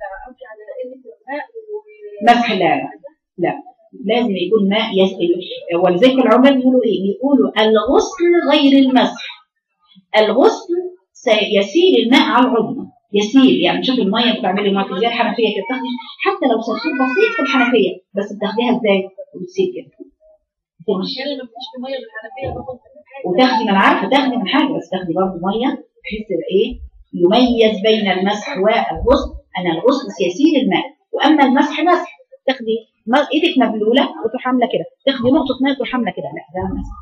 مسح لا لا لا لازم يكون ماء يسقي ولذلك العلماء بيقولوا ايه؟ بيقولوا الغسل غير المسح الغسل يسيل الماء على العضو يسيل يعني شوف الميه بتعملي ميه زي الحنفيه كده بتاخدي حتى لو سلفور بسيط في الحنفيه بس بتاخديها ازاي؟ وبتسيل كده وتاخدي ما انا عارفه تاخدي من حاجه بس تاخدي برضه ميه بحيث تبقى ايه؟ يميز بين المسح والغسل ان الغسل يسيل الماء واما المسح مسح تاخدي ايدك مبلوله وتروح عامله كده تاخدي نقطه ماء وتروح عامله كده لا ده مسح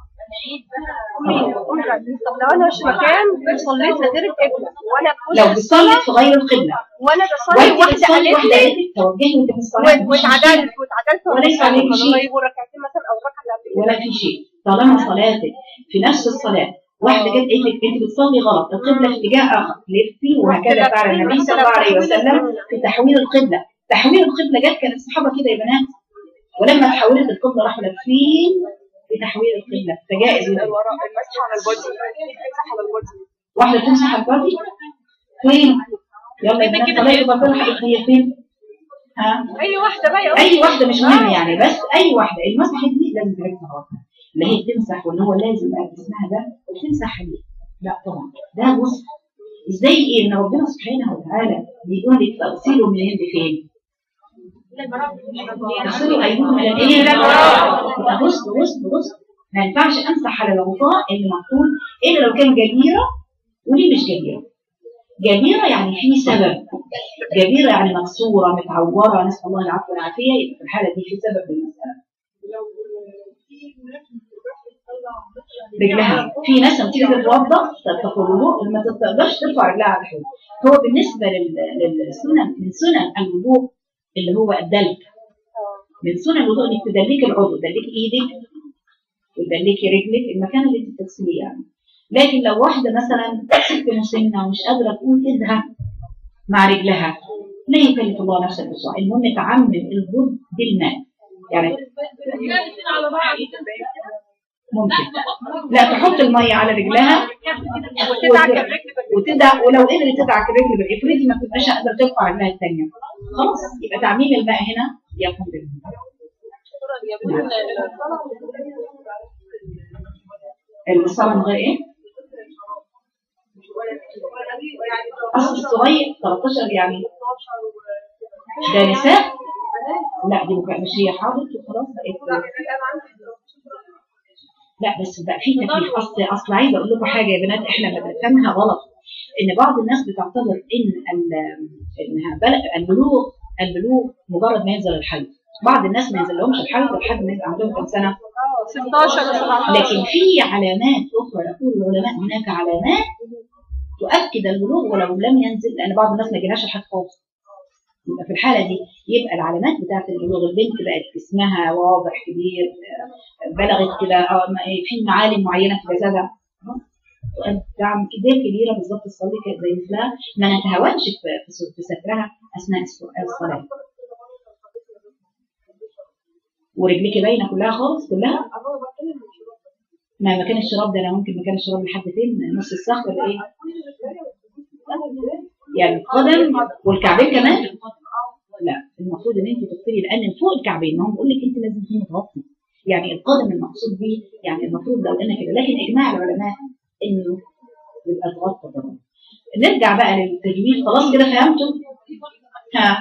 طب لو انا مش مكان صليت لغير القبله وانا في لو بتصلي في غير القبله وانا بصلي وانت واحده بتصلي قالت واحده لي قالت لي توجهي وانت في الصلاه مفيش واتعدلت واتعدلت وليس عليك شيء. طيب والركعتين مثلا او الركعه اللي قبل ولا في شيء طالما صلاتك في نفس الصلاه واحده جت قالت لك انت بتصلي غلط القبله في اتجاه اخر لفي وهكذا فعل النبي صلى الله عليه وسلم في تحويل القبله تحويل القبله جت كان الصحابه كده يا بنات ولما تحولت القبله راحوا لافين في تحويل القبله فجائز كده الوراء المسح على البودي المسح على البودي واحده تمسح البادي فين يلا يا بنات طلعي بطلها هي فين ها اي واحده بقى يقول اي واحده مش مهم يعني بس اي واحده المسح دي لازم تعرف صلاتها لا هي بتمسح وان هو لازم بقى اسمها ده وتمسح عليه لا طبعا ده وصف ازاي ايه ان ربنا سبحانه وتعالى بيقول لك تغسلوا من عند فين تغسلوا ايديكم من الايه لا يبقى غسل غسل غسل ما ينفعش امسح على الغطاء اللي مقطوع الا لو كان جبيره ودي مش جبيره جبيره يعني في سبب جبيره يعني مكسوره متعوره نسال الله العفو والعافيه يبقى في الحاله دي في سبب للمساله رجلها في ناس لما تيجي تتوضا تدخل الوضوء ما تقدرش ترفع رجلها على الحوض هو بالنسبه لل- للسنن من سنن الوضوء اللي هو الدلك من سنن الوضوء انك تدلكي العضو تدلكي ايدك وتدلكي رجلك المكان اللي انت بتغسليه يعني لكن لو واحده مثلا ست مسنه ومش قادره تقول ايدها مع رجلها لا يكلف الله نفسا بوسعها المهم تعمم الغد بالماء يعني ممكن لا تحط الميه على رجلها وتدعك الرجل وتدع ولو قدرت تدعك الرجل بالافريقي ما بتبقاش قادره ترفع رجلها الثانيه خلاص يبقى تعميم الماء هنا يكون بالماء الصلاة من غير ايه؟ اصل الصغير 13 يعني ده نساء لا دي بقى مش هي حاضت وخلاص بقت لا بس بقى في تكليف اصل اصل عايزه اقول لكم حاجه يا بنات احنا بنفهمها غلط ان بعض الناس بتعتبر ان ال- انها بلغ البلوغ البلوغ مجرد ما ينزل الحيض بعض الناس ما ينزلهمش الحيض لحد ما يبقى عندهم كام سنه 16 و17 لكن في علامات اخرى يقول العلماء هناك علامات تؤكد البلوغ ولو لم ينزل لان بعض الناس ما يجيلهاش الحيض خالص يبقى في الحاله دي يبقى العلامات بتاعه البلوغ البنت بقت جسمها واضح كبير آه، بلغت كده آه، ما- في معالم معينه في جسدها دعم كبير كبيره بالظبط تصلي كده زي مثلها ما نتهاونش في في- في سترها اثناء الص- الصلاه ورجليك باينه كلها خالص كلها ما مكان الشراب ده انا ممكن مكان الشراب لحد فين نص الساق ولا ايه يعني القدم والكعبين كمان لا المفروض ان انت تغسلي لان من فوق الكعبين ما هم بيقول لك انت لازم تكوني متغطي يعني القدم المقصود بيه يعني المفروض لو قلنا كده لكن اجماع العلماء انه يبقى تغطى طبعا نرجع بقى للتجويد خلاص كده فهمتوا ها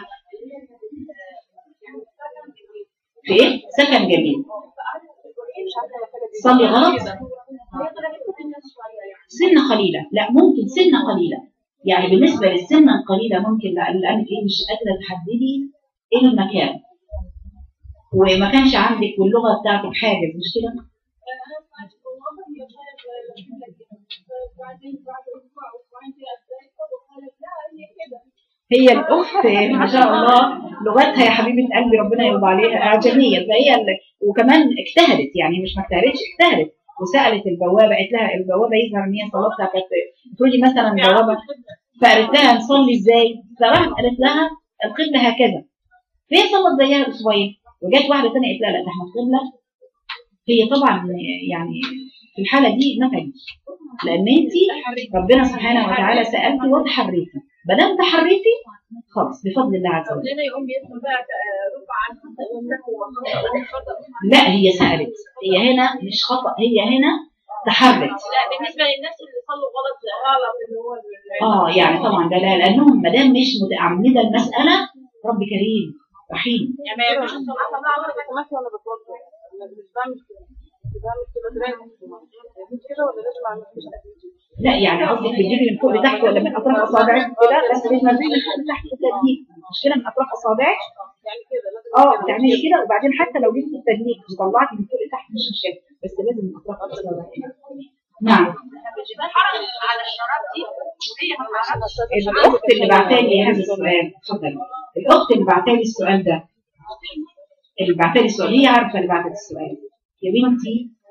في ايه سكن جميل صلي غلط سنة قليلة لا ممكن سنة قليلة يعني بالنسبة للسنة القليلة ممكن لا- لأنك إيه مش قادرة تحددي إيه المكان وما كانش عندك واللغة بتاعتك حاجز مش كده؟ هي الأخت ما شاء الله لغتها يا حبيبة قلبي ربنا يرضى عليها أعجمية فهي ال- وكمان اجتهدت يعني مش ما اجتهدتش اجتهدت وسألت البوابة قالت لها البوابة يظهر إن هي صلاتها كانت تقولي مثلا البوابة فقالت لها نصلي ازاي؟ فراحت قالت لها القبلة هكذا فهي صلت زيها أسبوعين وجت واحدة تانية قالت لها لا ده احنا القبلة هي طبعا يعني في الحالة دي ما تجيش لأن أنت ربنا سبحانه وتعالى سألت وتحريتي ما دام تحريتي خلاص بفضل الله عز وجل لنا يقوم بيدخل بقى ربع عن خطأ لا هي سألت هي هنا مش خطأ هي هنا تحرت لا بالنسبة للناس اللي صلوا غلط غلط اللي هو اه يعني طبعا ده لا لأنهم ما دام مش متعمدة المسألة رب كريم رحيم يعني ما يعملوش الصلاة انا بعمل ماشي وانا بتوضى مش بعمل كده مش بعمل كده دلوقتي مش كده ولا لازم اعمل كده لا يعني قصدك بتجيبي من فوق لتحت ولا من اطراف اصابعك كده بس مش مزيد من فوق لتحت التدليك مش كده من اطراف اصابعك يعني كده لازم اه بتعملي كده وبعدين حتى لو جبتي التدليك وطلعتي من فوق لتحت مش مشكله بس لازم من اطراف اصابعك نعم حركت على الشراب دي وهي ما تعرفش الاخت اللي بعتالي هذا السؤال اتفضل الاخت اللي بعتالي السؤال ده اللي بعتالي السؤال هي عارفه اللي بعتت السؤال يا بنتي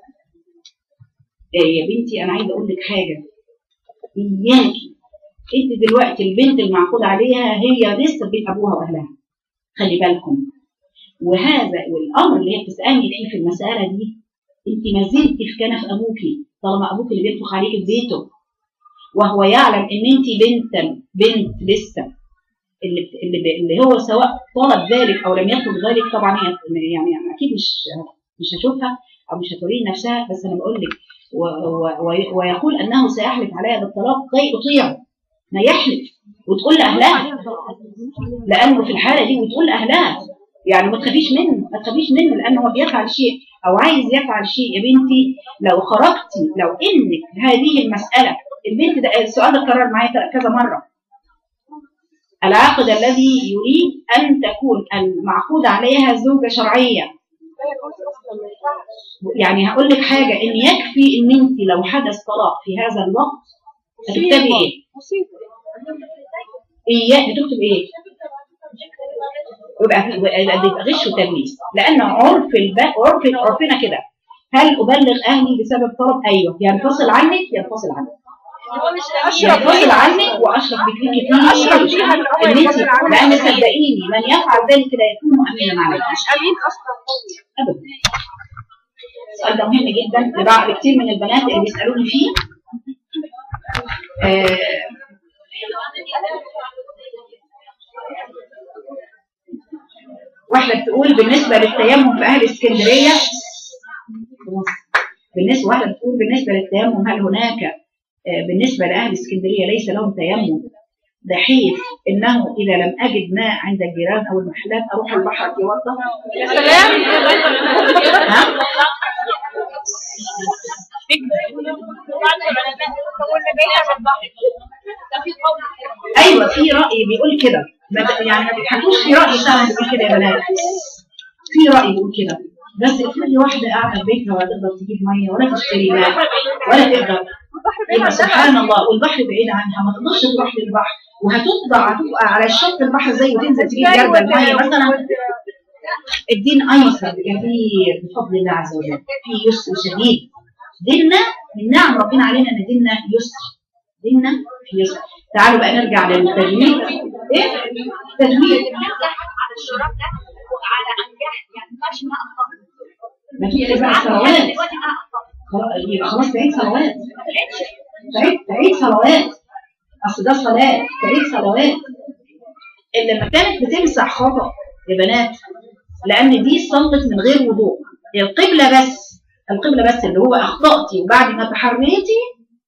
إيه يا بنتي انا عايزه اقول لك حاجه اياكي انت دلوقتي البنت المعقود عليها هي لسه بيت ابوها واهلها خلي بالكم وهذا والامر اللي هي بتسالني فيه في المساله دي انت ما زلت في كنف ابوكي طالما ابوك اللي بينفخ عليك في بيته وهو يعلم ان انت بنت بنت لسه اللي اللي, اللي هو سواء طلب ذلك او لم يطلب ذلك طبعا هي يعني اكيد مش مش هشوفها او مش هتوريني نفسها بس انا بقول لك و- و- وي- ويقول انه سيحلف عليها بالطلاق كي اطيع ما يحلف وتقول لاهلها لانه في الحاله دي وتقول لاهلها يعني ما تخافيش منه ما تخافيش منه لانه هو بيفعل شيء او عايز يفعل شيء يا بنتي لو خرجتي لو انك هذه المساله البنت ده السؤال ده اتكرر معايا كذا مره العقد الذي يريد ان تكون المعقود عليها زوجه شرعيه يعني هقول لك حاجه ان يكفي ان انت لو حدث طلاق في هذا الوقت هتكتبي ايه؟ مصيبه ايه بتكتب ايه؟ يبقى يبقى غش وتدليس لان عرف الب... عرف عرفنا كده هل ابلغ اهلي بسبب طلب ايوه ينفصل عنك ينفصل عنك هو مش ينفصل عنك واشرف بك كتير أشرف بيها من أول إن ينفصل انت عنك. لان صدقيني من يفعل ذلك لا يكون مؤمنا عليك مش امين اصلا ابدا السؤال ده مهم جدا لبعض كتير من البنات اللي بيسالوني فيه آه واحده بتقول بالنسبه للتيمم في اهل اسكندريه بالنسبه واحده بتقول بتقول بالنسبه للتيمم هل هناك آه، بالنسبه لاهل اسكندريه ليس لهم تيمم بحيث انه اذا لم اجد ماء عند الجيران او المحلات اروح البحر اتوضا يا سلام ها ايوه في راي بيقول كده ما ت- يعني ما تضحكوش في راي فعلا بيقول كده يا بنات في راي بيقول كده بس افرضي واحده قاعده في بيتها ولا تقدر تجيب ميه ولا تشتري ماء ولا تقدر يبقى سبحان الله والبحر بعيد عنها ما تقدرش تروح للبحر وهتطلع هتبقى على شط البحر زي وتنزل تجيب جردل الميه مثلا الدين ايسر كثير بفضل الله عز وجل في يسر شديد ديننا من نعم ربنا علينا ان ديننا يسر ديننا في يسر تعالوا بقى نرجع للتجويد ايه تجويد على الشراب ده وعلى انجاح يعني مش ما ما في بقى صلوات خلاص- يبقى خلاص تعيد صلوات تعيد تعيد صلوات اصل ده صلاه تعيد صلوات اللي لما كانت بتمسح خطا يا بنات لان دي صلت من غير وضوء القبله بس القبله بس اللي هو اخطاتي وبعد ما تحريتي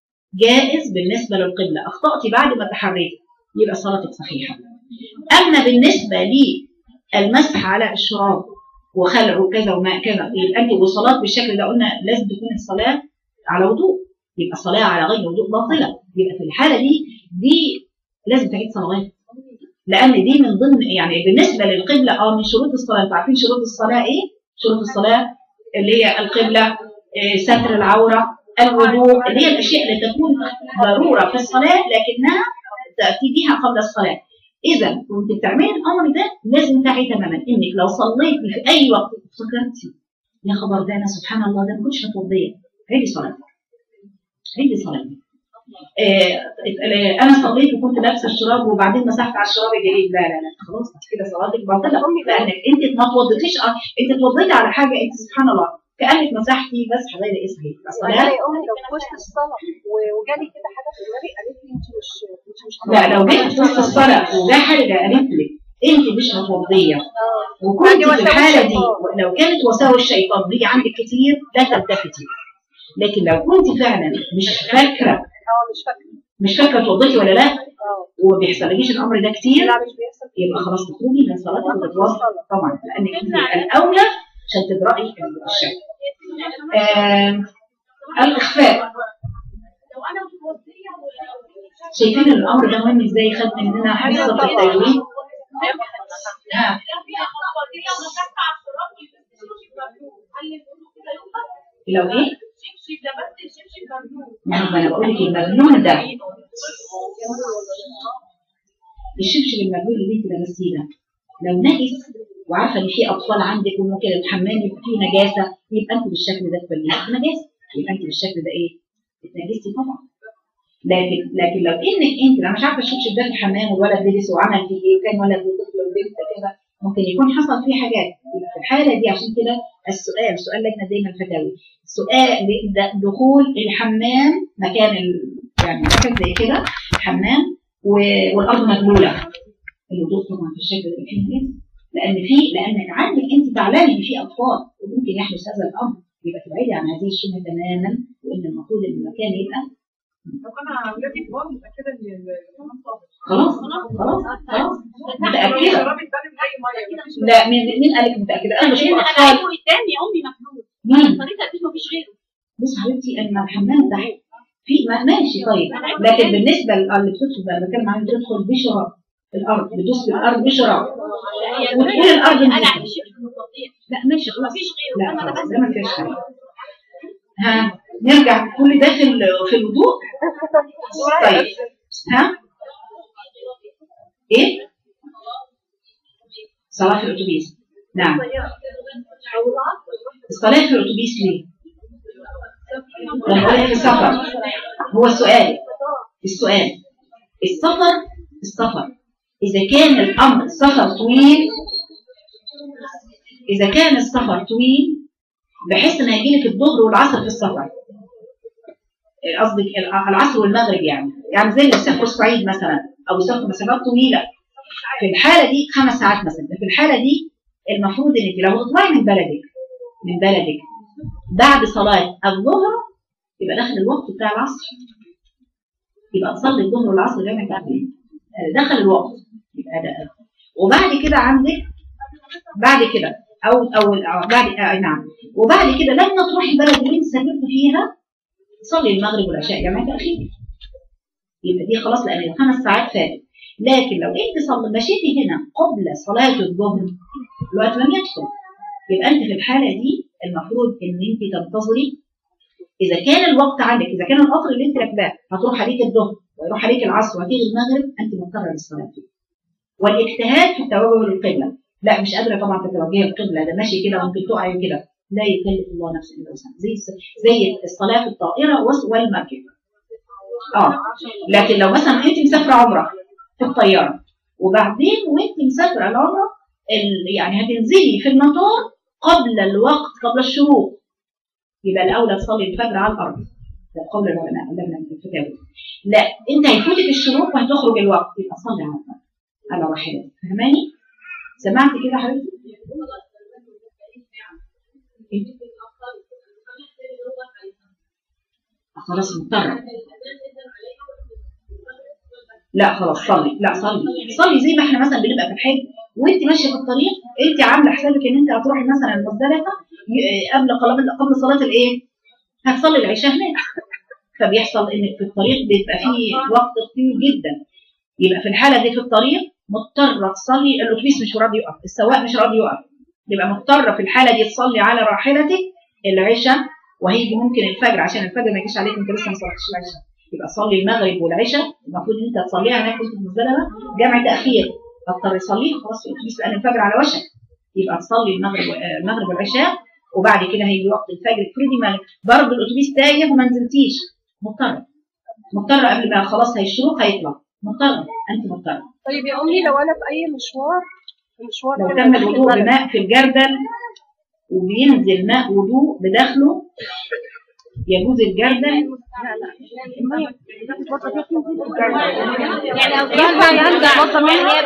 جائز بالنسبه للقبله اخطاتي بعد ما تحريتي يبقى صلاتك صحيحه اما بالنسبه للمسح على الشراب وخلع وكذا وما كذا يبقى انت والصلاه بالشكل ده قلنا لازم تكون الصلاه على وضوء يبقى الصلاه على غير وضوء باطله يبقى في الحاله دي دي لازم تعيد صلوات لان دي من ضمن يعني بالنسبه للقبله اه من شروط الصلاه انتوا عارفين شروط الصلاه ايه؟ شروط الصلاه اللي هي القبله إيه ستر العوره الوضوء اللي هي الاشياء اللي تكون ضروره في الصلاه لكنها تاتي بها قبل الصلاه اذا كنت بتعملي الامر ده لازم تعي تماما انك لو صليتي في اي وقت افتكرتي يا خبر ده انا سبحان الله ده ما كنتش متوضيه عيدي صلاتك عيدي صلاتك آه، آه، انا صليت وكنت لابسه الشراب وبعدين مسحت على الشراب الجديد لا لا لا خلاص كده صلاتك باطله لانك انت ما توضيتيش آه، انت توضيتي على حاجه انت سبحان الله كانك مسحتي مسح غير اسمي يعني الصلاه يا امي لو في وسط الصلاه و- وجالي كده حاجه في دماغي قالت لي انت مش مش مش لا لو جيت في وسط الصلاه وجا حاجه قالت لك انت مش متوضيه وكنت في الحاله دي لو كانت وساوس الشيطان دي عندك كتير لا تلتفتي لكن لو كنت فعلا مش فاكره اه مش فاكره مش فاكره اتوضيتي ولا لا اه وما بيحصلكيش الامر ده كتير لا مش بيحصل يبقى خلاص تخرجي من صلاتك وتتوضا طبعا لانك انت الاولى عشان تدرأي الشك. آه الاخفاء شايفين الامر ده مهم ازاي خد مننا حصه في التجويد ها لو ايه ما هو انا بقول لك المجنون ده الشبشب المجنون اللي انت لابسيه ده لو نجس وعارفه ان في اطفال عندك وممكن الحمام يبقى فيه نجاسه يبقى انت بالشكل ده تبلغي نجاسه يبقى انت بالشكل ده ايه؟ اتنجستي طبعا لكن لكن لو انك انت انا مش عارفه الشبشب ده في الحمام والولد لبس وعمل فيه ايه وكان ولد وطفل وبنت كده ممكن يكون حصل فيه حاجات يبقى في الحاله دي عشان كده السؤال سؤال لجنه دايما فتاوي سؤال د- دخول الحمام مكان ال... يعني مكان زي كده حمام و- والارض مبلوله الوضوء طبعا في الشكل ده فيه نجاسة. لان في لانك عندك انت تعلمي ان في اطفال وممكن يحدث هذا الامر يبقى تبعدي عن هذه الشبهه تماما وان المفروض ان المكان يبقى طب انا ولادي كبار متاكده ان الكلام صادق خلاص خلاص خلاص متاكده الشراب يتبل باي ميه مفيش لا مين مين قالك متاكده انا بشوف انا اطفال عايزه قدام يا امي مفلوس مين طريقه البيت مفيش غيره بص حبيبتي انا الحمام تحت في ما- ماشي طيب لكن بالنسبه اللي بتدخل بقى بتكلم عن اللي بتدخل بشراب الارض بتدوس في الارض بشراب وتقول الارض انا نجسة. عايشه في المتوضيه لا ماشي خلاص مفيش غيره لا انا خلاص بس ده ما فيش حاجه ها نرجع كل ده في ال- في الوضوء طيب ها ايه صلاه في الاتوبيس نعم الصلاه في الاتوبيس ليه لما بقول في السفر هو السؤال السؤال السفر السفر إذا كان الأمر السفر طويل إذا كان السفر طويل بحيث إن هيجيلك الظهر والعصر في السفر قصدك العصر والمغرب يعني يعني زي اللي بيسافروا الصعيد مثلا أو بيسافروا مسافات طويلة في الحالة دي خمس ساعات مثلا في الحالة دي المفروض إنك لو تطلعي من بلدك من بلدك بعد صلاة الظهر يبقى دخل الوقت بتاع العصر يبقى تصلي الظهر والعصر جمع تأخير دخل الوقت يبقى ده وبعد كده عندك بعد كده او او أو بعد آه نعم وبعد كده لما تروح البلد اللي انت سافرت فيها صلي المغرب والعشاء جمع تأخير يبقى دي خلاص لان الخمس ساعات فاتت لكن لو انت صلي مشيتي هنا قبل صلاه الظهر الوقت لم يدخل يبقى انت في الحاله دي المفروض ان انت تنتظري اذا كان الوقت عندك اذا كان القطر اللي انت راكباه هتروح عليك الظهر ويروح عليك العصر وهتيجي المغرب انت مضطره للصلاه فيه والاجتهاد في التوجه للقبله لا مش قادره طبعا تتوجهي القبله ده ماشي كده ممكن تقعي كده لا يكلف الله نفسا الا وسعها زي زي الصلاه في الطائره والمركب اه لكن لو مثلا انت مسافره عمره في الطياره وبعدين وانت مسافره العمره ال- يعني هتنزلي في المطار قبل الوقت قبل الشروق يبقى الاولى تصلي الفجر على الارض ده قول العلماء قدامنا في الفتاوى لا انت هيفوتك الشروق وهتخرج الوقت يبقى صلي على الارض على راحلتك فاهماني؟ سمعت كده يا حبيبتي؟ إيه؟ خلاص مضطرة لا خلاص صلي لا صلي صلي زي ما احنا مثلا بنبقى في الحج وانت ماشيه في الطريق انت عامله حسابك ان انت هتروحي مثلا المزدلفه ي- قبل قبل قبل صلاه الايه؟ هتصلي العشاء هناك فبيحصل انك في الطريق بيبقى فيه وقت طويل جدا يبقى في الحاله دي في الطريق مضطره تصلي الاتوبيس مش راضي يقف السواق مش راضي يقف يبقى مضطره في الحاله دي تصلي على راحلتك العشاء وهيجي ممكن الفجر عشان الفجر ما يجيش عليك انت لسه ما صليتش العشاء يبقى صلي المغرب والعشاء المفروض ان انت تصليها هناك وانت في المزدلفه جمع تاخير تضطر تصليها خلاص في الاتوبيس لان الفجر على وشك يبقى تصلي المغرب آه، المغرب والعشاء وبعد كده هيجي وقت الفجر افرضي ما برضه الاتوبيس تايه وما نزلتيش مضطره مضطره قبل ما خلاص هيشروق هيطلع مضطره انت مضطره طيب يا امي لو انا في اي مشوار مشوار لو كده تم داخل الوضوء البلد. بماء في الجردل وبينزل ماء وضوء بداخله يجوز الجردل يعني أفضل ينزع بطة منها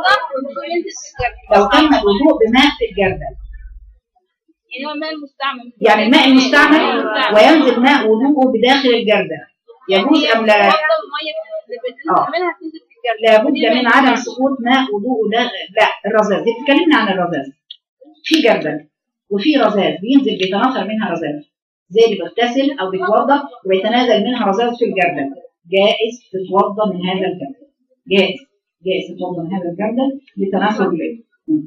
لو تم الوضوء بماء في الجردل يعني هو الماء المستعمل يعني الماء المستعمل وينزل ماء وضوءه بداخل الجردل يجوز ام لا المية اللي بتنزل آه. منها تنزل في الجردل لابد من عدم سقوط ماء وضوءه ده لا الرذاذ دي اتكلمنا عن الرذاذ في جردل وفي رذاذ بينزل بيتناثر منها رذاذ زي اللي بيغتسل او بيتوضا ويتنازل منها رذاذ في الجردل جائز تتوضا من هذا الجردل جائز جائز تتوضا من هذا الجردل لتناثر العيد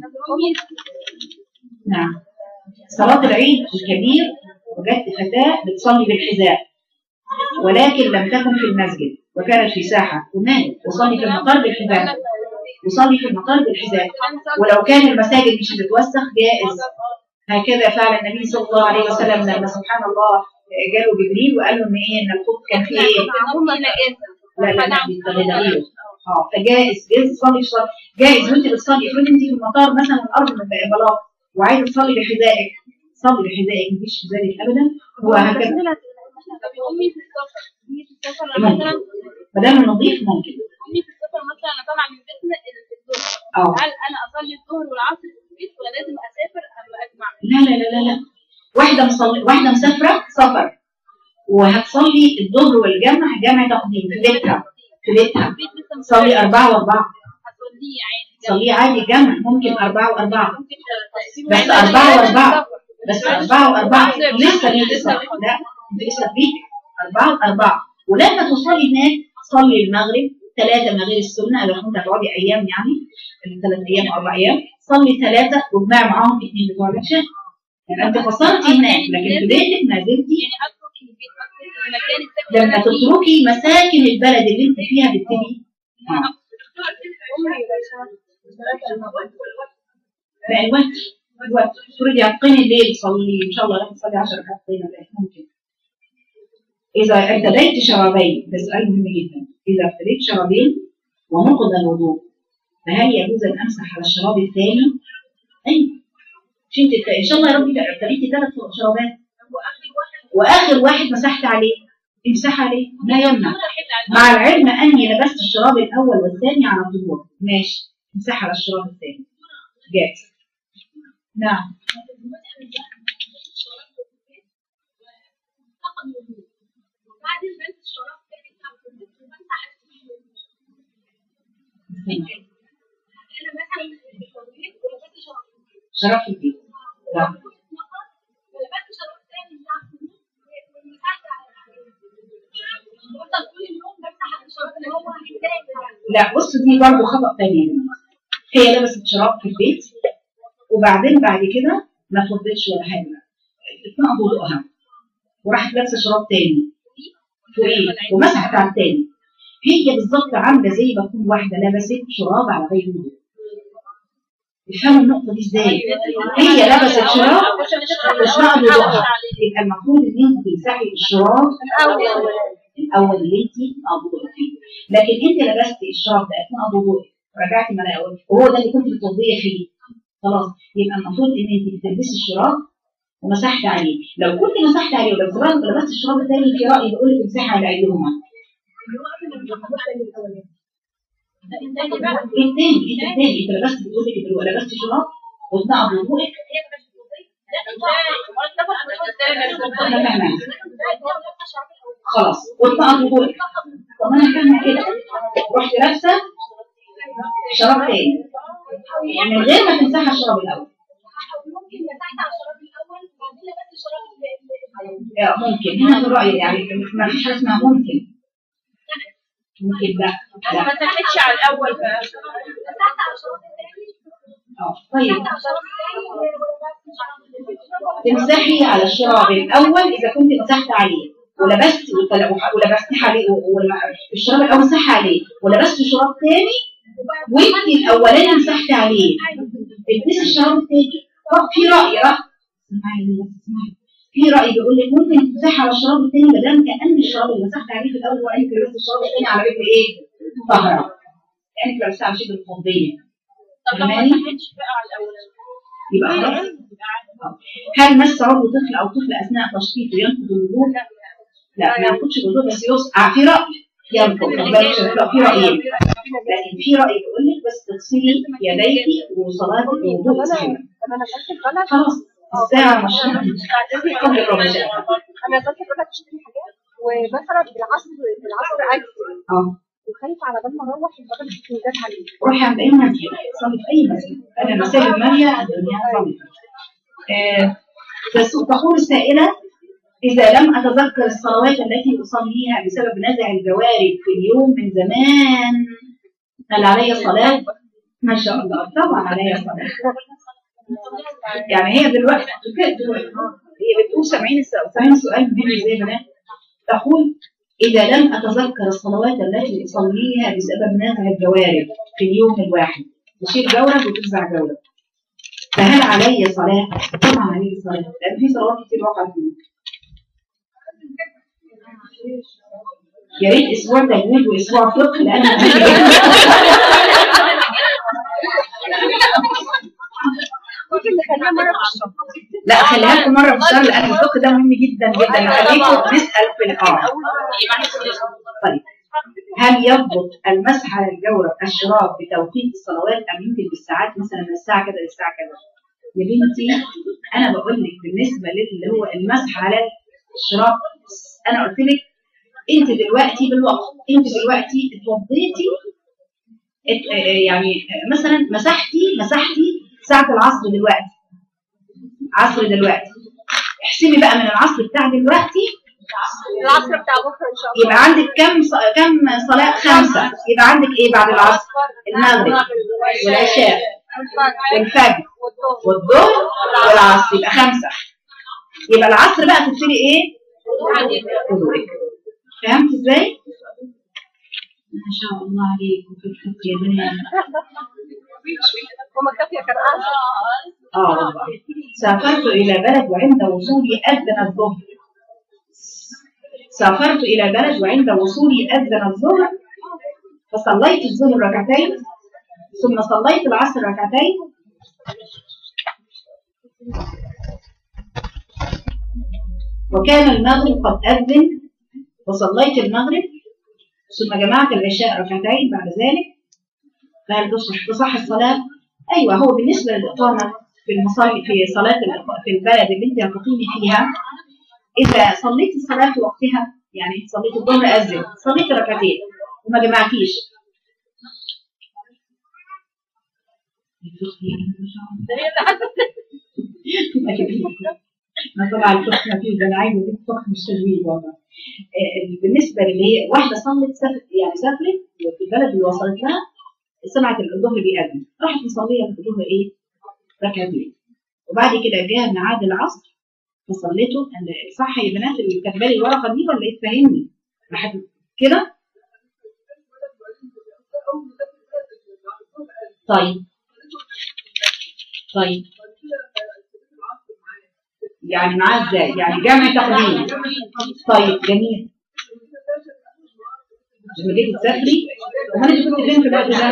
نعم صلاة العيد الكبير وجدت فتاة بتصلي بالحذاء ولكن لم تكن في المسجد وكانت في ساحة وماتت وصلي في المطار بالحذاء وصلي في المطار بالحذاء ولو كان المساجد مش بتوسخ جائز هكذا فعل النبي صلى الله عليه وسلم لما سبحان الله جاله جبريل وقال له ان ايه ان الخوف كان فيه ايه لا لا لا بالتغيير اه فجائز جائز تصلي في صلاة جائز وانت بتصلي افرضي انت في المطار مثلا الارض من بلاط وعايزه تصلي بحذائك صلي بحذائك مفيش في ذلك ابدا هو هكذا طب امي في السفر امي في السفر ممكن. مثلا ما دام النظيف ممكن امي في السفر مثلا انا طالعه من بيتنا الى الظهر اه هل انا اصلي الظهر والعصر في البيت ولا لازم اسافر ابقى اجمع لا لا لا لا لا واحده مصلي واحده مسافره سفر وهتصلي الظهر والجمع جمع تقديم في بيتها في بيتها البيت لسه مش صلي أربعة وأربعة هتصليه عادي صليه عادي جمع ممكن أربعة وأربعة ممكن تقسيم بس عادي. أربعة لازم وأربعة. سفر. بس أربعة وأربعة لسه ليك صلاة لا أنت لسه فيك أربعة وأربعة ولما توصلي هناك صلي المغرب ثلاثة من غير السنة إذا كنت هتقعدي أيام يعني ثلاث أيام أو أربع أيام صلي ثلاثة واجمعي معاهم اثنين بتوع العشاء يبقى أنت قصرتي هناك لكن في بيتك ما زلتي يعني اترك البيت اترك المكان السكن لما تتركي مساكن البلد اللي أنت فيها تبتدي لا الوقت الوقت تريدي عتقين الليل صلي ان شاء الله لا تصلي 10 ركعات طين ممكن اذا ارتديت شرابين ده سؤال مهم جدا اذا ارتديت شرابين ونقض الوضوء فهل يجوز ان امسح على الشراب الثاني؟ ايوه مش انت ان شاء الله يا رب ارتديتي ثلاث شرابات واخر واحد مسحت عليه امسح عليه لا يمنع مع العلم اني لبست الشراب الاول والثاني على الظهور ماشي امسح على الشراب الثاني جائز نعم وبعدين بنت الشراب تاني بتاع الكمبيوتر وبمسح انا مثلا في التوظيف ولبست شراب شرف في البيت لا ولبست شراب تاني بتاع الكمبيوتر ومسحت على بفضل طول اليوم بمسح على الشراب اللي هو هيتضايق لا بص دي برضه خطأ تاني يا جماعة. هي لبست شراب في البيت وبعدين بعد كده ما اتوضتش ولا حاجة اتنقض وضوءها وراحت لابسة شراب تاني فوقيه ومسحت على التاني هي بالظبط عاملة زي ما تكون واحدة لبست شراب على غير وضوء افهموا النقطة دي ازاي هي لبست شراب واتنقض وضوءها يبقى المفروض ان انت تمسحي الشراب الاول اللي انت مقضوه فيه لكن انت لبستي الشراب ده اثناء وضوءك رجعتي ما وهو ده اللي كنت بتوضيه فيه خلاص يبقى المفروض ان انت بتلبسي الشراب ومسحت عليه لو كنت مسحت عليه ولبست لبست الشراب الثاني في رايي بقول لك امسحي على ايديهما التاني بقى الثاني انت الثاني انت لبست بتقول لك دلوقتي لبست شراب واثناء وضوءك هي مش بتضيف لا ازاي تماما خلاص واثناء وضوءك طب ما انا فاهمه كده رحت لابسه شراب تاني من غير ما تمسحي الشراب الاول ممكن مسحت على الشراب الاول وبعدين لبست الشراب اللي آه، ممكن هنا في الرأي يعني ما فيش حاجة اسمها ممكن ممكن لا انا ما لا سكتش على الاول بقى مسحت على الشراب الثاني اه طيب مسحت على الشراب الثاني ولبست الشراب تمسحي على الشراب الأول إذا كنت مسحت عليه ولبست وطلع- ولبست عليه والم- الشراب الأول مسح عليه ولبست شراب تاني وانت الأولاني مسحت عليه البسي الشراب التاني طب في رأي رأي اسمعي بس اسمعي في رأي بيقول لك ممكن تمسحي على الشراب التاني ما دام كأن الشراب اللي مسحت عليه في الأول هو انت لبست الشراب التاني على رجل ايه؟ طهرة كأنك لابسها على شبه الفضية طب لو ما تمام؟ سكتش بقى على الاول يبقى خلاص هل مس عضو طفل او طفل اثناء تشطيبه ينقض الوضوء؟ لا ما ينقضش الوضوء بس يص في راي ينقض خد بالك عشان لا، في رايين لكن في راي بيقول لك بس تغسلي يديك وصلاه الوضوء صحيح طب انا دخلت البلد خلاص الساعه مش قبل ربع ساعه انا دخلت البلد اشتري حاجات ومثلا بالعصر بالعصر اجي اه وخايف على بال ما اروح البلد جت عليه روحي عند اي مسجد صلي في اي مسجد انا المساجد ماليه الدنيا صلي آه، تس- تقول السائله إذا لم أتذكر الصلوات التي أصليها بسبب نزع الجوارب في اليوم من زمان هل علي صلاة؟ ما شاء الله طبعا علي صلاة يعني هي دلوقتي دلوقتي هي بتقول سامعين السؤال سامعين السؤال مهم ازاي يا بنات تقول إذا لم أتذكر الصلوات التي أصليها بسبب نزع الجوارب في اليوم الواحد تشيل جورب وتنزع جورب فهل علي صلاة؟ طبعا علي صلاة لأن في صلوات كتير وقعت منك يا ريت اسبوع تجويد واسبوع فقه لان ممكن نخليها مره في الشهر لا خليها لكم مره في الشهر لان الفقه ده مهم جدا جدا نخليكم نسال في الاه طيب هل يضبط المسح على الجورب الشراب بتوقيت الصلوات ام يمكن بالساعات مثلا من الساعه كذا للساعه كذا يا بنتي انا بقول لك بالنسبه للي هو المسح على الشراب انا قلت لك انت دلوقتي بالوقت انت دلوقتي اتوضيتي ات- آه، يعني آه، مثلا مسحتي مسحتي ساعة العصر دلوقتي عصر دلوقتي احسبي بقى من العصر بتاع دلوقتي العصر بتاع بكره ان شاء الله يبقى عندك كم ص- كم صلاة خمسة يبقى عندك ايه بعد العصر المغرب والعشاء والفجر والظهر والعصر يبقى خمسة يبقى العصر بقى تبتدي ايه وضوءك فهمت ازاي ما شاء الله عليكم في الفقه يا بنات وما كافيه كان عصر اه والله سافرت إلى بلد وعند وصولي أذن الظهر سافرت إلى بلد وعند وصولي أذن الظهر فصليت الظهر ركعتين ثم صليت العصر ركعتين وكان المغرب قد أذن وصليت المغرب ثم جمعت العشاء ركعتين بعد ذلك فهل تصح تصح الصلاة؟ أيوة هو بالنسبة للإقامة في المصلي في صلاة الإق- في البلد اللي أنت هتقيمي فيها إذا صليت الصلاة في وقتها يعني انت صليت الظهر اذن صليت ركعتين وما جمعتيش ما طبعا الفقه ما فيه ده انا عايزه اجيب فقه مش تجويد والله آه، بالنسبه اللي هي واحده صلت سافرت يعني سافرت وفي البلد اللي وصلت لها سمعت الظهر بيأذن راحت مصليه في الظهر ايه؟ ركعتين وبعد كده جاء ميعاد العصر فصليته أنا- صح يا بنات اللي كاتبه لي الورقه دي ولا ايه تفهمني؟ راحت كده طيب طيب يعني معاه ازاي؟ يعني جمع تقديم طيب جميل لما جيتي تسافري امال انت كنت فين في الوقت ده؟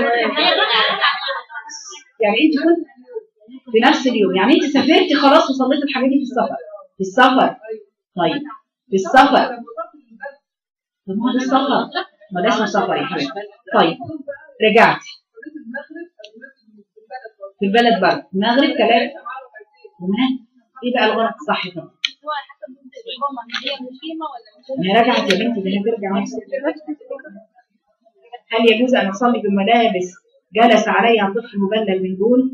يعني انت كنت في نفس اليوم يعني انت سافرتي خلاص وصليتي الحاجات دي في السفر في السفر طيب في السفر طب ما هو ده السفر ما ده اسمه سفر يا حبيبي طيب رجعتي في البلد برضه المغرب ثلاثة تمام ايه بقى الغلط الصح طبعا هو حسب مدة الإقامة إن هي مقيمة ولا مش ما هي رجعت يا بنتي ده هي ترجع نفس هل يجوز ان اصلي بملابس جلس عليها طفل مبلل من دون؟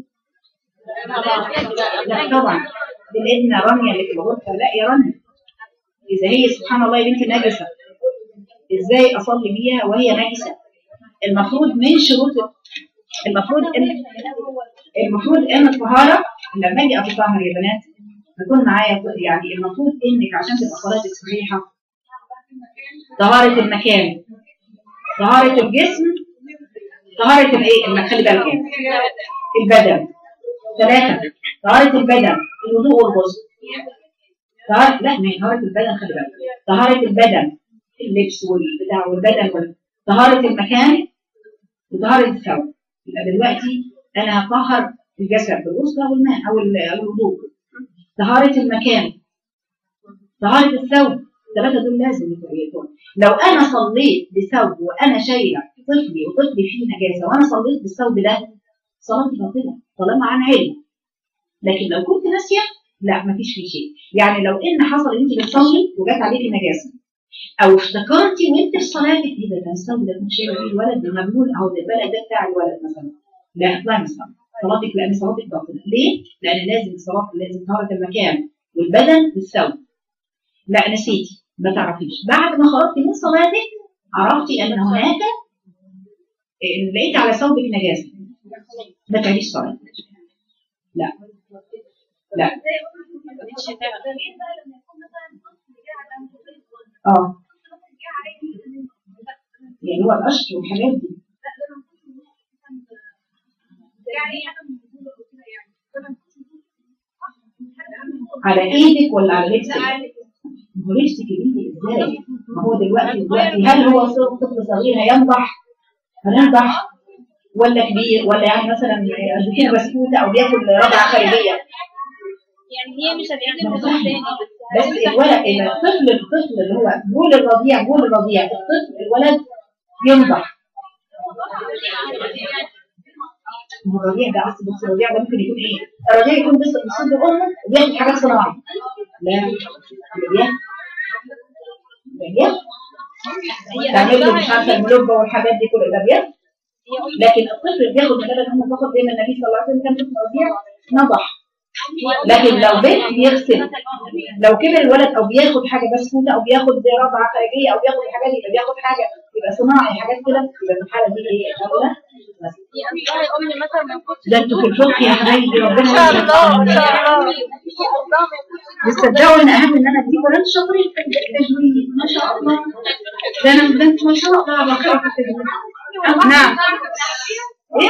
لا طبعا بالابنة رانيا اللي في الغرفة لا يا رانيا إذا هي سبحان الله يا بنتي نجسة إزاي أصلي بيها وهي نجسة المفروض من شروط المفروض إن المفروض إن الطهارة لما أجي أتطهر يا بنات يكون معايا يعني المفروض إنك عشان تبقى صلاتك صحيحة طهارة المكان طهارة الجسم طهارة الإيه؟ الم- خلي بالك يعني. البدن ثلاثة طهارة البدن الوضوء والغسل طهارة لا ما هي طهارة البدن خلي بالك طهارة البدن اللبس والبتاع والبدن وال... طهارة المكان وطهارة الثوب يبقى دلوقتي أنا هطهر الجسد بالغسل أو الماء أو ال- أو الوضوء طهارة المكان طهارة الثوب الثلاثة دول لازم يكونوا لو أنا صليت بثوب وأنا شايلة طفلي وطفلي فيه نجاسة وأنا صليت بالثوب ده صلاتي باطلة طالما عن علم لكن لو كنت ناسية لا مفيش فيه شيء يعني لو ان حصل ان انت بتصلي وجات عليكي نجاسه او افتكرتي وانت في صلاتك ايه ده ده الثوب ده كنت شايله فيه الولد ده مبلول او ده البلد ده بتاع الولد مثلا لا اطلعي من الصلاه صلاتك لان صلاتك باطله ليه؟ لان لازم الصلاه لازم طهاره المكان والبدن والثوب لا نسيتي ما تعرفيش بعد ما خرجتي من صلاتك عرفتي ان هناك إن لقيت على ثوبك نجاسه ما تعيديش صلاتك لا لا اه يعني هو القشر والحاجات دي على ايدك ولا على لبسك؟ ما هو لبسك بيجي ازاي؟ ما هو دلوقتي دلوقتي هل هو طفل صغير هينضح؟ هننضح ولا كبير ولا يعني مثلا بياكل بسكوته او بياكل رضعه خارجيه يعني هي مش هتعيد الموضوع تاني بس الولد الطفل الطفل اللي هو بول الرضيع بول الرضيع الطفل الولد ينضح ما هو الرضيع ده اصل بص الرضيع ده ممكن يكون ايه؟ الرضيع يكون بس بيصد امه وبياخد حاجات صناعي لا اللي بياخد اللي بياخد تعمل له مش عارفه الملوبه والحاجات دي كلها ده بياخد لكن الطفل اللي بياخد من لبن امه فقط زي ما النبي صلى الله عليه وسلم كان طفل رضيع نضح لكن لو بنت بيغسل لو كبر الولد او بياخد حاجه بسكوته او بياخد زي رضعه خارجيه او بياخد الحاجات دي يبقى بياخد حاجه يبقى صناعي حاجات كده يبقى في الحاله دي ايه اولى بس يعني الله يقول لي مثلا ما كنتش ده انتوا في الفقه يا حبايبي ربنا ان شاء الله ان شاء يرزقكم. الله ان شاء الله ما كنتش بس صدقوا ان اهم ان انا اديكم انتوا شاطرين في التجويد ما شاء الله ده انا ده انتوا ما شاء الله بقرا في التجويد آه، نعم ايه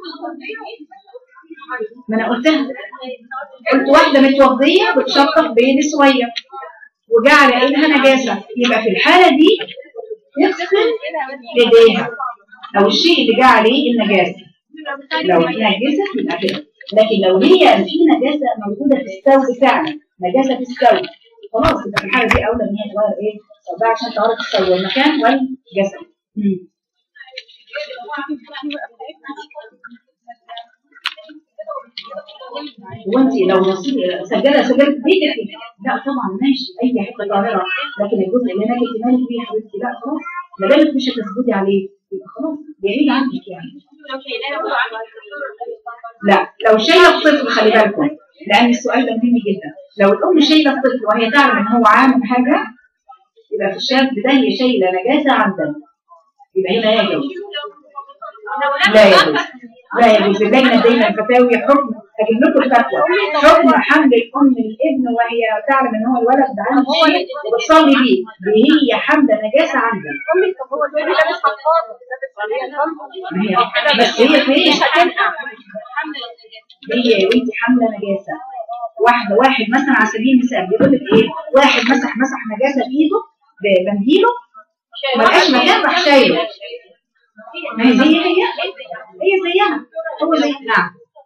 ما انا قلتها قلت واحده متوضيه بتشطف بين صغير وجا على ايدها نجاسه يبقى في الحاله دي تغسل ايديها او الشيء اللي جه عليه النجاسه لو نجست يبقى كده لكن لو هي في نجاسه موجوده في الثوب فعلا نجاسه في الثوب خلاص يبقى في الحاله دي اولى ان هي تغير ايه؟ طب عشان طهاره الثوب والمكان والجسد مم. وانت لو نصيب سجاده سجاده بيتك لا طبعا ماشي اي حته ظاهره لكن الجزء اللي انا كنت مالك فيه يا حبيبتي لا خلاص ما دامك مش هتسجدي عليه يبقى خلاص بعيد عنك يعني لا لو شايله الطفل خلي بالكم لان السؤال ده مهم جدا لو الام شايله الطفل وهي تعلم ان هو عامل حاجه يبقى في الشاب ده هي شايله نجاسه عمدا يبقى هنا لا يجوز لا يجوز لا يجوز اللجنه دايما الفتاوي حكم هجيب لكم الفتوى حكم حمل الام الابن وهي تعلم ان هو الولد ده عنده شيء وتصلي بيه هي حامله نجاسه عمدا امي طب هو البيبي لابس حفاضه لابس عليها الفرد ما هي بس هي فين هي يا بنتي حامله نجاسه واحده واحد مثلا على سبيل المثال بيقول لك ايه واحد مسح مسح نجاسه بايده بمنديله ما لقاش مكان راح شايله ما هي زي هي هي زيها هو زي نعم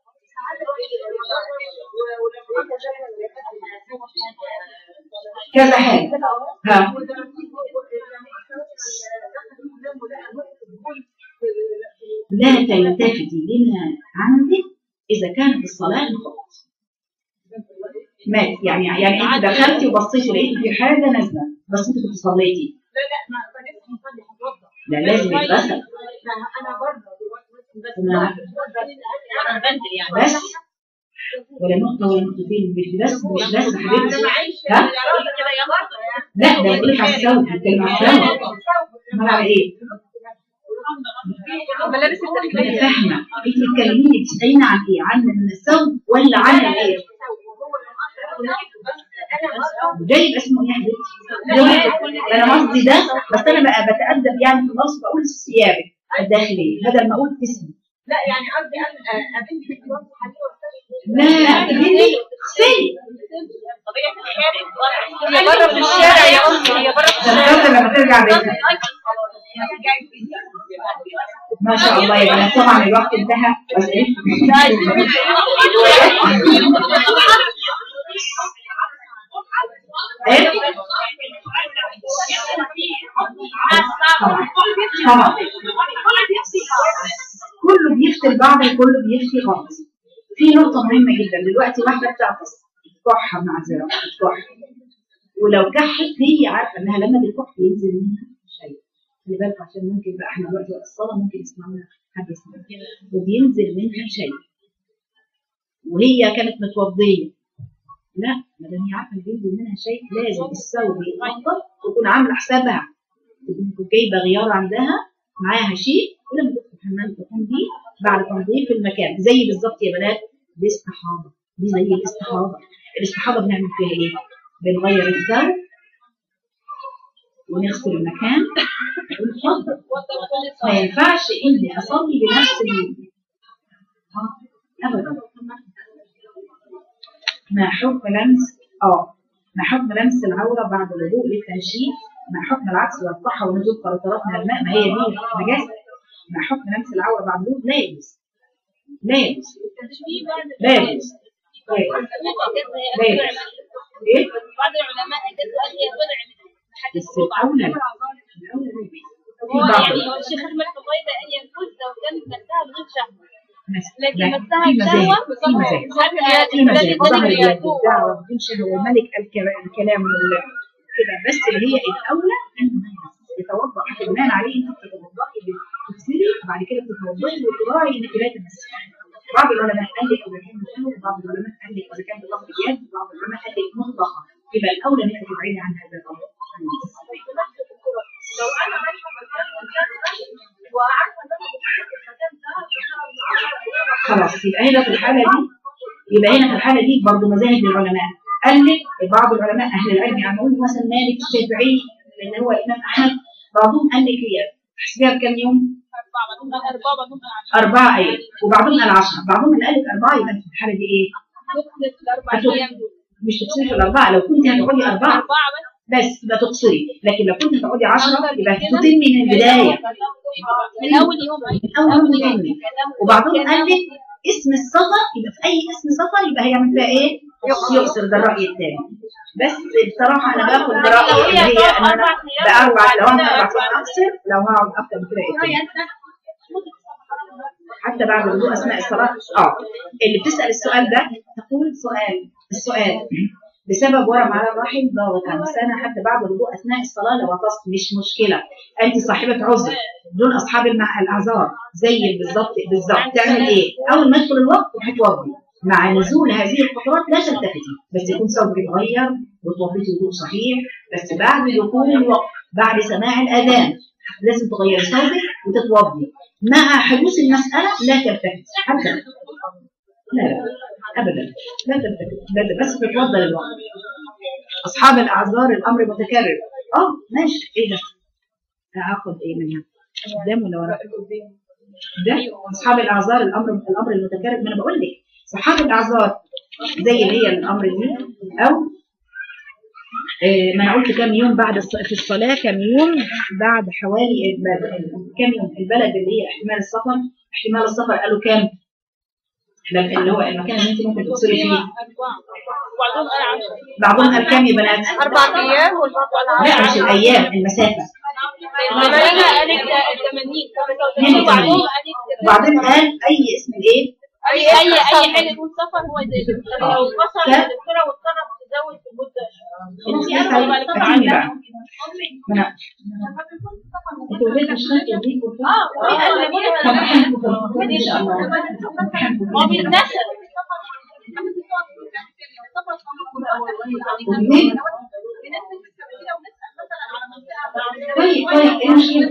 كذا حاجه ها لا تلتفتي لما عندك اذا كانت الصلاه انقضت مات يعني يعني انت دخلتي وبصيتي لقيتي في حاجه نازله بس انت كنت صليتي لا لا ما ما لسه مصلي هتوضى لا لازم يتغسل انا برضه دلوقتي أنا عارفة. انا بنزل يعني بس ولا نقطة ولا نقطتين مش بس مش بس حبيبتي ها؟ لا ده بقول لك على الثوب بتكلم على الثوب امال على ايه؟ ملابس انا التدخين فاهمة انت بتكلميني بتسأليني عن ايه؟ عن الثوب ولا عن الايه؟ ده يبقى اسمه ايه يا حبيبتي؟ ده انا قصدي ده بس انا بقى بتأدب يعني في النص بقول ثيابك الداخلية بدل ما اقول اسمي لا يعني قصدي انا قابلت في الوقت حبيبي لا تجيبي اغسلي هي بره في الشارع يا امي هي بره في ده الغسل لما ترجع بيتها ما شاء الله يا بنات طبعا الوقت انتهى بس ايه ايه طبعا طبعا كله بيفتي البعض وكله بيفتي غلط في نقطة مهمة جدا دلوقتي واحدة بتعطس بتكح معذرة بتكح ولو كحت هي عارفة انها لما بتكح بينزل منها شيء خلي بالك عشان ممكن بقى احنا دلوقتي وقت الصلاة ممكن يسمعونا حد يسمع وبينزل منها شيء وهي كانت متوضية لا ما دام هي عارفة ان بينزل منها شيء لازم الثوب يتنضف وتكون عاملة حسابها تكون جايبة غيار عندها معاها شيء ولما تدخل الحمام تكون دي بعد تنظيف المكان زي بالظبط يا بنات الاستحاضة دي زي الاستحاضة الاستحاضة بنعمل فيها ايه؟ بنغير الثوب ونغسل المكان ونفضل ما ينفعش اني اصلي بنفس ال آه، ابدا ما حكم لمس اه ما حكم لمس العوره بعد الوضوء للتنشيف ما حكم العكس والطحى ونزول قطرات من الماء ما هي دي نجاسه ما حكم لمس العوره بعد الوضوء لا يجوز لا يجوز لا يجوز لا يجوز لا يجوز ايه بعض العلماء اجازوا ان يبلع من حديث بس الاولى لا الاولى لا يجوز في هو بعض يعني هو الشيخ احمد حبيبه ان يجوز لو كانت مسها بغير شهوه الناس لكن لا، مسها في مزاج بشهوه في مزاج في مزاج ظهر اليد الدعوة بدون شهوة وملك الكلام الكلام وال- كده بس اللي هي الأولى أن يتوضأ حتى بناء عليه أنت بتتوضأي بتغسلي وبعد كده بتتوضأي وتراعي إنك لا تمسي بعض العلماء قال لك إذا كان بشهوة بعض العلماء قال لك إذا كان بظهر اليد بعض العلماء قال لك مطلقة يبقى الأولى إنك تبعدي عن هذا الأمر لو انا عارفه مكان مكان وعارفه ان انا بتحرك المكان ده خلاص يبقى هنا في الحالة دي يبقى هنا في الحالة دي برضه مذاهب للعلماء قال لك بعض العلماء أهل العلم يعني نقول مثلا مالك الشافعي لأن هو الإمام أحمد بعضهم قال لك هي احسبيها بكام يوم؟ أربعة أيام وبعضهم قال عشرة بعضهم اللي قال لك أربعة يبقى في الحالة دي إيه؟ هتقصري. مش تقصري في الأربعة لو كنت هتقعدي أربعة بس يبقى تقصري لكن لو كنت هتقعدي عشرة يبقى تتمي من البداية من اول يوم من أول يوم تتمي وبعضهم قال لك اسم الصفا يبقى في اي اسم صفا يبقى هيعمل فيها ايه؟ يقصر ده الراي الثاني بس بصراحه انا باخد برايي اللي هي ان انا باربع لو انا اربع سنين اقصر لو هقعد اكتر من كده ايه حتى بعد الوضوء اثناء الصلاه اه اللي بتسال السؤال ده تقول سؤال السؤال بسبب ورم على الرحم ضاغط عن السنة حتى بعد الوضوء أثناء الصلاة لو غطست مش مشكلة أنت صاحبة عذر دون أصحاب المع- الأعذار زي بالظبط بالظبط تعمل إيه؟ أول ما يدخل الوقت هتوضي مع نزول هذه الفترات لا تلتفتي بس يكون ثوبك اتغير وتوضيتي وضوء صحيح بس بعد دخول الوقت بعد سماع الأذان لازم تغيري ثوبك وتتوضي مع حدوث المسألة لا تلتفتي أبدا لا لا ابدا لا تلتفت لا بس تتوضا للوقت اصحاب الاعذار الامر متكرر اه ماشي ايه ده هاخد ايه منها قدام ولا ورا ده اصحاب الاعذار الامر الامر المتكرر ما انا بقول لك اصحاب الاعذار زي اللي هي الامر دي او آه، ما انا قلت كام يوم بعد الص- في الصلاه كام يوم بعد حوالي الب- كام يوم البلد اللي هي احتمال السفر احتمال السفر قالوا كام لما- اللي هو المكان اللي انت ممكن تفصلي فيه وبعدهم انا عشرة بعضهم قال كام يا بنات اربع ايام والبعض لا مش الايام المسافه انا قالت 80 وبعدهم وبعدين قال اي اسم ايه اي اي اي حاجه يكون سفر هو ده لو وصل ف- الدكتوره واضطرت تزود في المده انت اسال اكيد بقى ما انا انت ولاد مش خدت يديك اه وهي قال لي طب امتحانكم في الخطوط ان شاء الله امتحانكم هو في بيتنسى وبعدين طيب طيب ايه المشكله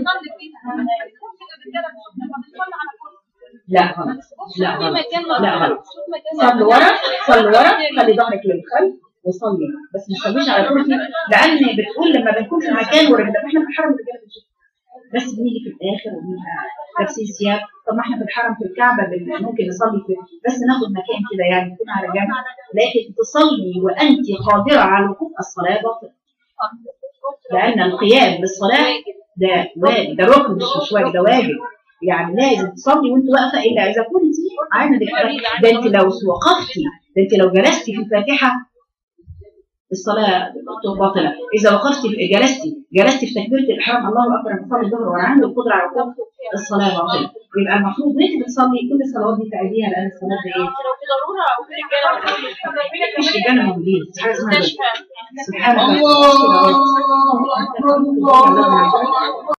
لا غلط لا غلط لا غلط صلي ورا صلي ورا خلي ظهرك للخلف وصلي بس ما تصليش على كرسي لان بتقول لما بنكون في مكان ورجلك احنا في الحرم الرجاله بنشوف بس بنيجي في الاخر وبنبقى لابسين ثياب طب ما احنا في الحرم في الكعبه بن- ممكن نصلي في بس ناخد مكان كده يعني نكون على جنب لكن تصلي وانت قادره على الوقوف الصلاه باطله لان القيام بالصلاه ده واجب ده ركن مش مش واجب ده واجب يعني لازم تصلي وانت واقفه الا اذا كنت عندك ده انت لو وقفتي ده انت لو جلستي في الفاتحه الصلاة باطلة إذا وقفتي جلستي جلستي في تكبيرة الإحرام الله أكبر تصلي الظهر وأنا عندي القدرة على الوقوف الصلاة باطلة يبقى المفروض وأنت بتصلي كل الصلوات دي تعيديها لأن الصلاة دي إيه؟ لو في ضروره او في رجاله مفيش رجالة موجودين مفيش حاجة اسمها مستشفى سبحان الله